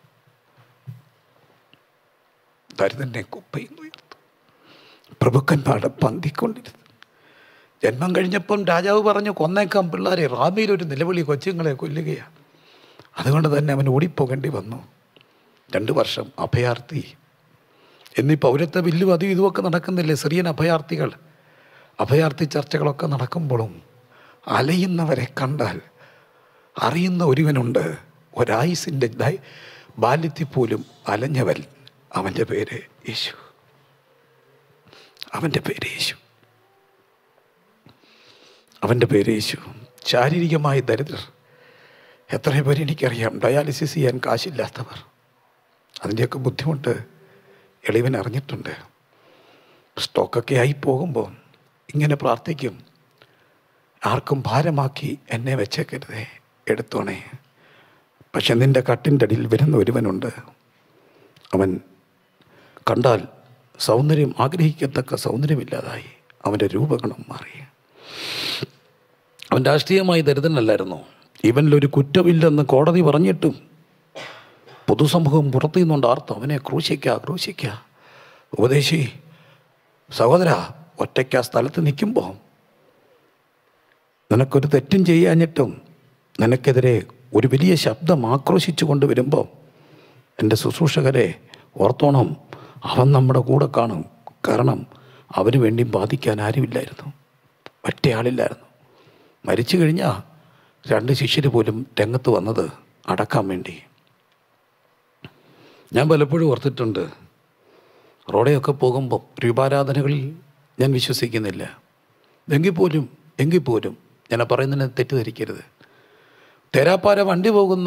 ദരിദ്രനെ കുപ്പയിന്ന് ഉയർത്തും പ്രഭുക്കന്മാരുടെ പന്തിക്കൊണ്ടിരുന്നു ജന്മം കഴിഞ്ഞപ്പം രാജാവ് പറഞ്ഞു കൊന്നേക്കാം പിള്ളേരെ റാമിയിലൊരു നിലവിളി കൊച്ചുങ്ങളെ കൊല്ലുകയാണ് അതുകൊണ്ട് തന്നെ അവൻ ഓടിപ്പോകേണ്ടി വന്നു രണ്ട് വർഷം അഭയാർത്ഥി എന്നീ പൗരത്വ ബില്ലും അതും ഇതുമൊക്കെ നടക്കുന്നില്ലേ സിറിയൻ അഭയാർത്ഥികൾ അഭയാർത്ഥി ചർച്ചകളൊക്കെ നടക്കുമ്പോഴും അലയുന്നവരെ കണ്ടാൽ അറിയുന്ന ഒരുവനുണ്ട് ഒരായുസിൻ്റെ ദൈ- ബാല്യത്തിൽ പോലും അലഞ്ഞവൻ അവൻ്റെ പേര് യേശു അവൻ്റെ പേര് യേശു അവൻ്റെ പേര് യേശു ശാരീരികമായ ദരിദ്രർ എത്ര പേര് എനിക്കറിയാം ഡയാലിസിസ് ചെയ്യാൻ കാശില്ലാത്തവർ അതിൻ്റെയൊക്കെ ബുദ്ധിമുട്ട് എളിവൻ അറിഞ്ഞിട്ടുണ്ട് സ്റ്റോക്കൊക്കെ ആയി പോകുമ്പോൾ ഇങ്ങനെ പ്രാർത്ഥിക്കും ആർക്കും ഭാരമാക്കി എന്നെ വെച്ചേക്കരുതേ എടുത്തോണേ പക്ഷെ നിൻ്റെ കട്ടിൻ്റെ അടിയിൽ വരുന്ന ഒരുവനുണ്ട് അവൻ കണ്ടാൽ സൗന്ദര്യം ആഗ്രഹിക്കത്തക്ക സൗന്ദര്യമില്ലാതായി അവൻ്റെ രൂപഗുണം മാറി അവൻ രാഷ്ട്രീയമായി ദരിദ്രനല്ലായിരുന്നു ഇവനിലൊരു കുറ്റമില്ലെന്ന് കോടതി പറഞ്ഞിട്ടും പൊതുസമൂഹം പുറത്തു നിന്നുകൊണ്ട് ആർത്തു അവനെ ക്രൂശിക്ക ക്രൂശിക്ക ഉപദേശി സഹോദര ഒറ്റയ്ക്ക് ആ സ്ഥലത്ത് നിൽക്കുമ്പോൾ നിനക്കൊരു തെറ്റും ചെയ്യാഞ്ഞിട്ടും നിനക്കെതിരെ ഒരു വലിയ ശബ്ദം ആക്രോശിച്ചു കൊണ്ടുവരുമ്പോൾ എൻ്റെ ശുശ്രൂഷകരെ ഓർത്തോണം അവൻ നമ്മുടെ കൂടെ കാണും കാരണം അവന് വേണ്ടി ബാധിക്കാൻ ആരുമില്ലായിരുന്നു ഒറ്റയാളില്ലായിരുന്നു മരിച്ചു കഴിഞ്ഞാൽ രണ്ട് ശിഷ്യർ പോലും രംഗത്ത് വന്നത് അടക്കാൻ വേണ്ടി ഞാൻ പലപ്പോഴും ഓർത്തിട്ടുണ്ട് റോഡെയൊക്കെ പോകുമ്പോൾ രൂപാരാധനകളിൽ ഞാൻ വിശ്വസിക്കുന്നില്ല എങ്കിൽ പോലും എങ്കിൽ പോലും ഞാൻ പറയുന്നതിനെ തെറ്റിദ്ധരിക്കരുത് തെരാപ്പാര വണ്ടി പോകുന്ന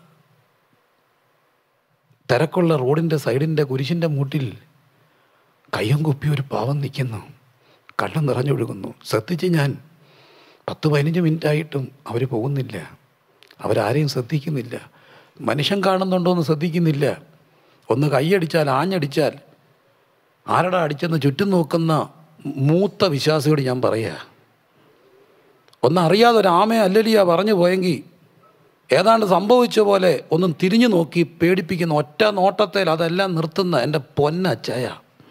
തിരക്കുള്ള റോഡിൻ്റെ സൈഡിൻ്റെ കുരിശിൻ്റെ മൂട്ടിൽ കയ്യും കുപ്പി ഒരു പാവം നിൽക്കുന്നു കണ്ണും നിറഞ്ഞൊഴുകുന്നു ശ്രദ്ധിച്ച് ഞാൻ പത്ത് പതിനഞ്ച് മിനിറ്റ് ആയിട്ടും അവർ പോകുന്നില്ല അവരാരെയും ശ്രദ്ധിക്കുന്നില്ല മനുഷ്യൻ കാണുന്നുണ്ടോ എന്ന് ശ്രദ്ധിക്കുന്നില്ല ഒന്ന് കൈയടിച്ചാൽ ആഞ്ഞടിച്ചാൽ ആരടാ അടിച്ചെന്ന് ചുറ്റും നോക്കുന്ന മൂത്ത വിശ്വാസിയോട് ഞാൻ പറയാ ഒന്ന് അറിയാതെ ഒരു ആമയെ അല്ലലിയാ പറഞ്ഞു പോയെങ്കിൽ ഏതാണ്ട് സംഭവിച്ച പോലെ ഒന്നും തിരിഞ്ഞു നോക്കി പേടിപ്പിക്കുന്ന ഒറ്റ നോട്ടത്തിൽ അതെല്ലാം നിർത്തുന്ന എൻ്റെ പൊന്നച്ചായ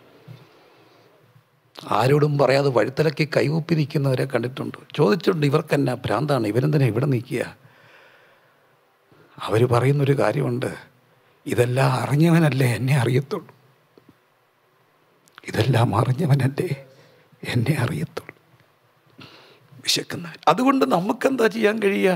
ആരോടും പറയാതെ വഴുത്തലക്കി കൈകൂപ്പി നിൽക്കുന്നവരെ കണ്ടിട്ടുണ്ട് ചോദിച്ചിട്ടുണ്ട് ഇവർക്കെന്നാ ഭ്രാന്താണ് ഇവരെന്തിനാ ഇവിടെ നിൽക്കുക അവർ പറയുന്നൊരു കാര്യമുണ്ട് ഇതെല്ലാം അറിഞ്ഞവനല്ലേ എന്നെ അറിയത്തുള്ളൂ ഇതെല്ലാം അറിഞ്ഞവനല്ലേ എന്നെ അറിയത്തുള്ളൂ വിശക്കുന്നവൻ അതുകൊണ്ട് നമുക്കെന്താ ചെയ്യാൻ കഴിയുക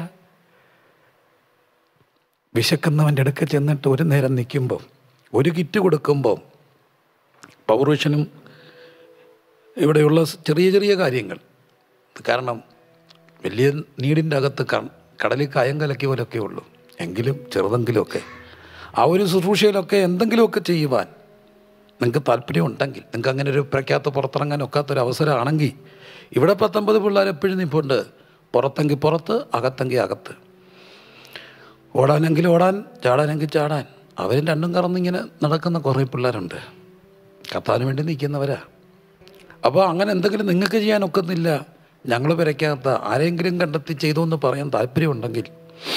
വിശക്കുന്നവൻ്റെ അടുക്ക ചെന്നിട്ട് ഒരു നേരം നിൽക്കുമ്പോൾ ഒരു കിറ്റ് കൊടുക്കുമ്പോൾ പൗരുഷനും ഇവിടെയുള്ള ചെറിയ ചെറിയ കാര്യങ്ങൾ കാരണം വലിയ നീടിൻ്റെ അകത്ത് ക- കടലിൽ കായം കലക്കിയ പോലൊക്കെ ഉള്ളൂ എങ്കിലും ചെറുതെങ്കിലുമൊക്കെ ആ ഒരു ശുശ്രൂഷയിലൊക്കെ എന്തെങ്കിലുമൊക്കെ ചെയ്യുവാൻ നിങ്ങൾക്ക് താല്പര്യം ഉണ്ടെങ്കിൽ നിങ്ങൾക്ക് അങ്ങനെ ഒരു പ്രഖ്യാത്ത പുറത്തിറങ്ങാൻ ഒക്കാത്തൊരു അവസരമാണെങ്കിൽ ഇവിടെ പത്തൊമ്പത് പിള്ളേർ എപ്പോഴും നിൽപ്പുണ്ട് പുറത്തെങ്കിൽ പുറത്ത് അകത്തെങ്കിൽ അകത്ത് ഓടാനെങ്കിൽ ഓടാൻ ചാടാനെങ്കിൽ ചാടാൻ അവരും രണ്ടും കറന്നിങ്ങനെ നടക്കുന്ന കുറേ പിള്ളേരുണ്ട് കത്താൻ വേണ്ടി നിൽക്കുന്നവരാ അപ്പോൾ അങ്ങനെ എന്തെങ്കിലും നിങ്ങൾക്ക് ചെയ്യാൻ ഒക്കുന്നില്ല ഞങ്ങൾ വരയ്ക്കാത്ത ആരെങ്കിലും കണ്ടെത്തി ചെയ്തു എന്ന് പറയാൻ താല്പര്യമുണ്ടെങ്കിൽ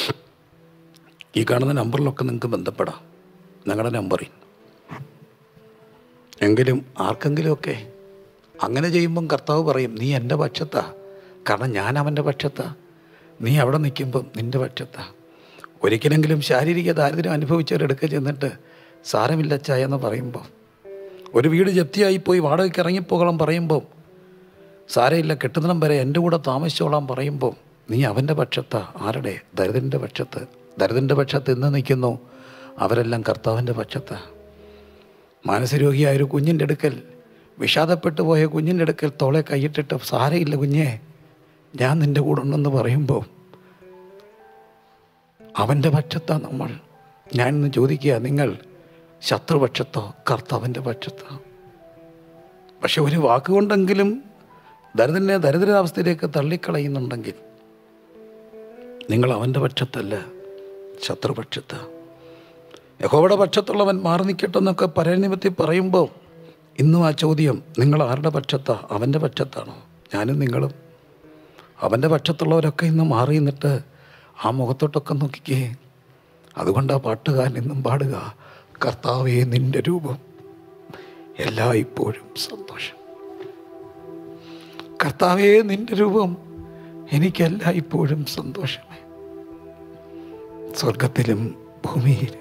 ഈ കാണുന്ന നമ്പറിലൊക്കെ നിങ്ങൾക്ക് ബന്ധപ്പെടാം ഞങ്ങളുടെ നമ്പറിൽ എങ്കിലും ആർക്കെങ്കിലുമൊക്കെ അങ്ങനെ ചെയ്യുമ്പം കർത്താവ് പറയും നീ എൻ്റെ പക്ഷത്താ കാരണം ഞാൻ അവൻ്റെ പക്ഷത്താ നീ അവിടെ നിൽക്കുമ്പം നിൻ്റെ പക്ഷത്താ ഒരിക്കലെങ്കിലും ശാരീരിക ദാരിദ്ര്യം അനുഭവിച്ചവരെടുക്ക ചെന്നിട്ട് സാരമില്ല ചായ എന്ന് പറയുമ്പോൾ ഒരു വീട് ജപ്തിയായി പോയി വാടകയ്ക്ക് ഇറങ്ങിപ്പോകണം പറയുമ്പോൾ സാരമില്ല കെട്ടുന്നിടം വരെ എൻ്റെ കൂടെ താമസിച്ചോളാം പറയുമ്പോൾ നീ അവൻ്റെ പക്ഷത്താ ആരുടെ ദരിദ്രൻ്റെ പക്ഷത്ത് ദരിദ്രൻ്റെ പക്ഷത്ത് ഇന്ന് നിൽക്കുന്നു അവരെല്ലാം കർത്താവിൻ്റെ പക്ഷത്താ മാനസരോഗിയായ ഒരു കുഞ്ഞിൻ്റെ അടുക്കൽ വിഷാദപ്പെട്ടു പോയ കുഞ്ഞിൻ്റെ അടുക്കൽ തോളെ കൈയിട്ടിട്ട് സാരയില്ല കുഞ്ഞെ ഞാൻ നിൻ്റെ കൂടെ ഉണ്ടെന്ന് പറയുമ്പോൾ അവൻ്റെ പക്ഷത്താ നമ്മൾ ഞാൻ ഇന്ന് ചോദിക്കുക നിങ്ങൾ ശത്രുപക്ഷത്തോ കർത്താവിൻ്റെ പക്ഷത്തോ പക്ഷെ ഒരു വാക്കുകൊണ്ടെങ്കിലും ദരിദ്രനെ ദരിദ്രാവസ്ഥയിലേക്ക് തള്ളിക്കളയുന്നുണ്ടെങ്കിൽ നിങ്ങൾ അവൻ്റെ പക്ഷത്തല്ല ശത്രുപക്ഷത്ത് യഹോവയുടെ പക്ഷത്തുള്ളവൻ മാറി നിൽക്കട്ടെന്നൊക്കെ പരനിമത്തിൽ പറയുമ്പോൾ ഇന്നും ആ ചോദ്യം നിങ്ങൾ ആരുടെ പക്ഷത്താ അവൻ്റെ പക്ഷത്താണോ ഞാനും നിങ്ങളും അവൻ്റെ പക്ഷത്തുള്ളവരൊക്കെ ഇന്ന് മാറി നിന്നിട്ട് ആ മുഖത്തോട്ടൊക്കെ നോക്കിക്കേ അതുകൊണ്ട് ആ പാട്ടുകാരൻ ഇന്നും പാടുക കർത്താവേ നിൻ്റെ രൂപം എല്ലാ ഇപ്പോഴും സന്തോഷം കർത്താവേ നിൻ്റെ രൂപം എനിക്കെല്ലാ ഇപ്പോഴും സന്തോഷമേ സ്വർഗത്തിലും ഭൂമിയിലും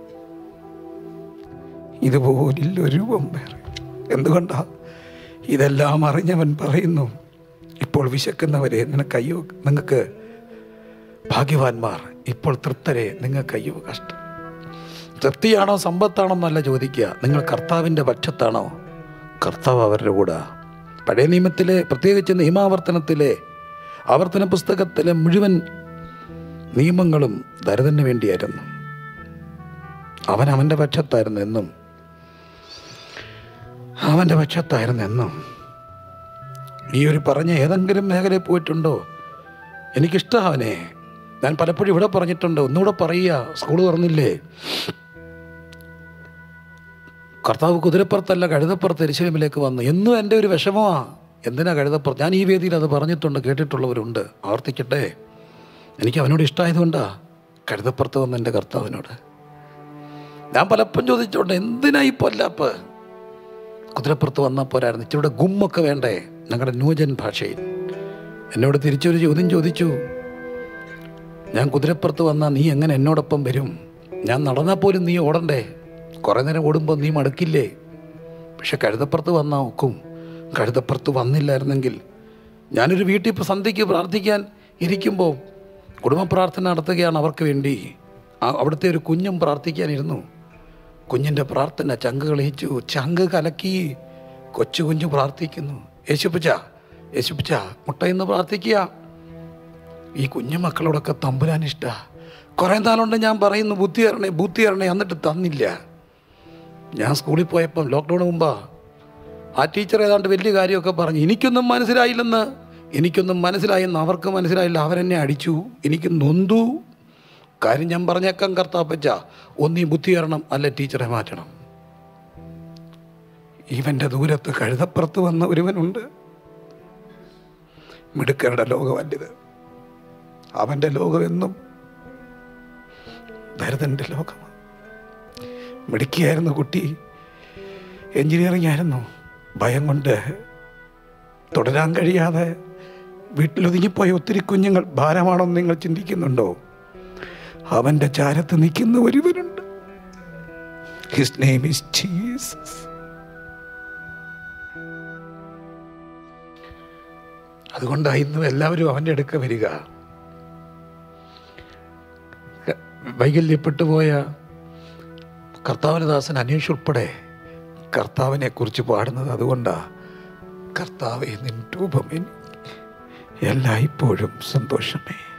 ഇതുപോലില്ലൊരു രൂപം വേറെ എന്തുകൊണ്ടാ ഇതെല്ലാം അറിഞ്ഞവൻ പറയുന്നു ഇപ്പോൾ വിശക്കുന്നവരെ നിനക്ക് അയ്യോ നിങ്ങൾക്ക് ഭാഗ്യവാന്മാർ ഇപ്പോൾ തൃപ്തരെ നിങ്ങൾക്ക് അയ്യോ കഷ്ടം തൃപ്തിയാണോ സമ്പത്താണോ എന്നല്ല ചോദിക്കുക നിങ്ങൾ കർത്താവിൻ്റെ പക്ഷത്താണോ കർത്താവ് അവരുടെ കൂടെ പഴയ നിയമത്തിലെ പ്രത്യേകിച്ച് നിയമാവർത്തനത്തിലെ ആവർത്തന പുസ്തകത്തിലെ മുഴുവൻ നിയമങ്ങളും ദരിദ്രന് വേണ്ടിയായിരുന്നു അവൻ അവൻ്റെ പക്ഷത്തായിരുന്നു എന്നും അവൻ്റെ പക്ഷത്തായിരുന്നു എന്നും ഈ ഒരു പറഞ്ഞ ഏതെങ്കിലും മേഖലയിൽ പോയിട്ടുണ്ടോ എനിക്കിഷ്ടം അവനെ ഞാൻ പലപ്പോഴും ഇവിടെ പറഞ്ഞിട്ടുണ്ട് ഒന്നുകൂടെ പറയുക സ്കൂൾ തുറന്നില്ലേ കർത്താവ് കുതിരപ്പുറത്തല്ല കഴുതപ്പുറത്ത് എരിശിലമിലേക്ക് വന്നു എന്നും എൻ്റെ ഒരു വിഷമമാണ് എന്തിനാ കഴുതപ്പുറത്ത് ഞാൻ ഈ വേദിയിൽ അത് പറഞ്ഞിട്ടുണ്ട് കേട്ടിട്ടുള്ളവരുണ്ട് ആവർത്തിക്കട്ടെ എനിക്ക് അവനോട് ഇഷ്ടമായതുകൊണ്ടാ കഴുതപ്പുറത്ത് വന്ന എൻ്റെ കർത്താവിനോട് ഞാൻ പലപ്പോഴും ചോദിച്ചോണ്ട് എന്തിനാ ഈ പൊല്ലാപ്പ് കുതിരപ്പുറത്ത് വന്നാൽ പോരായിരുന്നു ഇച്ചിരുടെ ഗുമ്മൊക്കെ വേണ്ടേ ഞങ്ങളുടെ ന്യൂജൻ ഭാഷയിൽ എന്നോട് തിരിച്ചൊരു ചോദ്യം ചോദിച്ചു ഞാൻ കുതിരപ്പുറത്ത് വന്നാൽ നീ എങ്ങനെ എന്നോടൊപ്പം വരും ഞാൻ നടന്നാൽ പോലും നീ ഓടണ്ടേ കുറേ നേരം ഓടുമ്പോൾ നീ മടുക്കില്ലേ പക്ഷെ കഴുതപ്പുറത്ത് വന്നാൽ ഒക്കും കഴുതപ്പുറത്ത് വന്നില്ലായിരുന്നെങ്കിൽ ഞാനൊരു വീട്ടിൽ ഇപ്പോൾ സന്ധ്യയ്ക്ക് പ്രാർത്ഥിക്കാൻ ഇരിക്കുമ്പോൾ കുടുംബ പ്രാർത്ഥന നടത്തുകയാണ് അവർക്ക് വേണ്ടി ആ- അവിടുത്തെ ഒരു കുഞ്ഞും പ്രാർത്ഥിക്കാനിരുന്നു കുഞ്ഞിൻ്റെ പ്രാർത്ഥന ചങ്ക് കളിച്ചു ചങ്ക് കലക്കി കൊച്ചു കുഞ്ഞു പ്രാർത്ഥിക്കുന്നു യേശുപ്പിച്ച യേശുപ്പിച്ച മുട്ടയിന്ന് പ്രാർത്ഥിക്കുക ഈ കുഞ്ഞു മക്കളോടൊക്കെ തമ്പുരാൻ ഇഷ്ട കുറേ നാളുണ്ട് ഞാൻ പറയുന്നു ബുദ്ധി തരണേ ബുദ്ധി തരണേ എന്നിട്ട് തന്നില്ല ഞാൻ സ്കൂളിൽ പോയപ്പം ലോക്ക്ഡൗൺ മുമ്പാ ആ ടീച്ചർ ഏതാണ്ട് വലിയ കാര്യമൊക്കെ പറഞ്ഞു എനിക്കൊന്നും മനസ്സിലായില്ലെന്ന് എനിക്കൊന്നും മനസ്സിലായെന്ന് അവർക്ക് മനസ്സിലായില്ല അവരെന്നെ അടിച്ചു എനിക്ക് നൊന്തു കാര്യം ഞാൻ പറഞ്ഞേക്കാം കർത്താപ്പച്ച ഒന്നീ ബുദ്ധി തരണം അല്ല ടീച്ചറെ മാറ്റണം ഇവൻ്റെ ദൂരത്ത് കഴുതപ്പുറത്ത് വന്ന ഒരുവനുണ്ട് മിടുക്കരുടെ ലോകമല്ലിത് അവൻ്റെ ലോകമെന്നും ഭരതൻ്റെ ലോകമാണ് മിടുക്കിയായിരുന്നു കുട്ടി എഞ്ചിനീയറിംഗ് ആയിരുന്നു ഭയം കൊണ്ട് തുടരാൻ കഴിയാതെ വീട്ടിലൊതുങ്ങിപ്പോയ ഒത്തിരി കുഞ്ഞുങ്ങൾ ഭാരമാണെന്ന് നിങ്ങൾ ചിന്തിക്കുന്നുണ്ടോ അവൻ്റെ ചാരത്ത് നിൽക്കുന്ന ഒരുവനുണ്ട് ഹിസ് നെയിം ഇസ് ജീസസ് അതുകൊണ്ടാണ് ഇന്നും എല്ലാവരും അവൻ്റെ അടുക്ക വരിക വൈകല്യപ്പെട്ടു പോയ കർത്താവിനദാസൻ അനീഷ് ഉൾപ്പെടെ കർത്താവിനെ കുറിച്ച് പാടുന്നത് അതുകൊണ്ടാ കർത്താവെ നിൻ രൂപം എനിക്ക് എല്ലായ്പ്പോഴും സന്തോഷമേ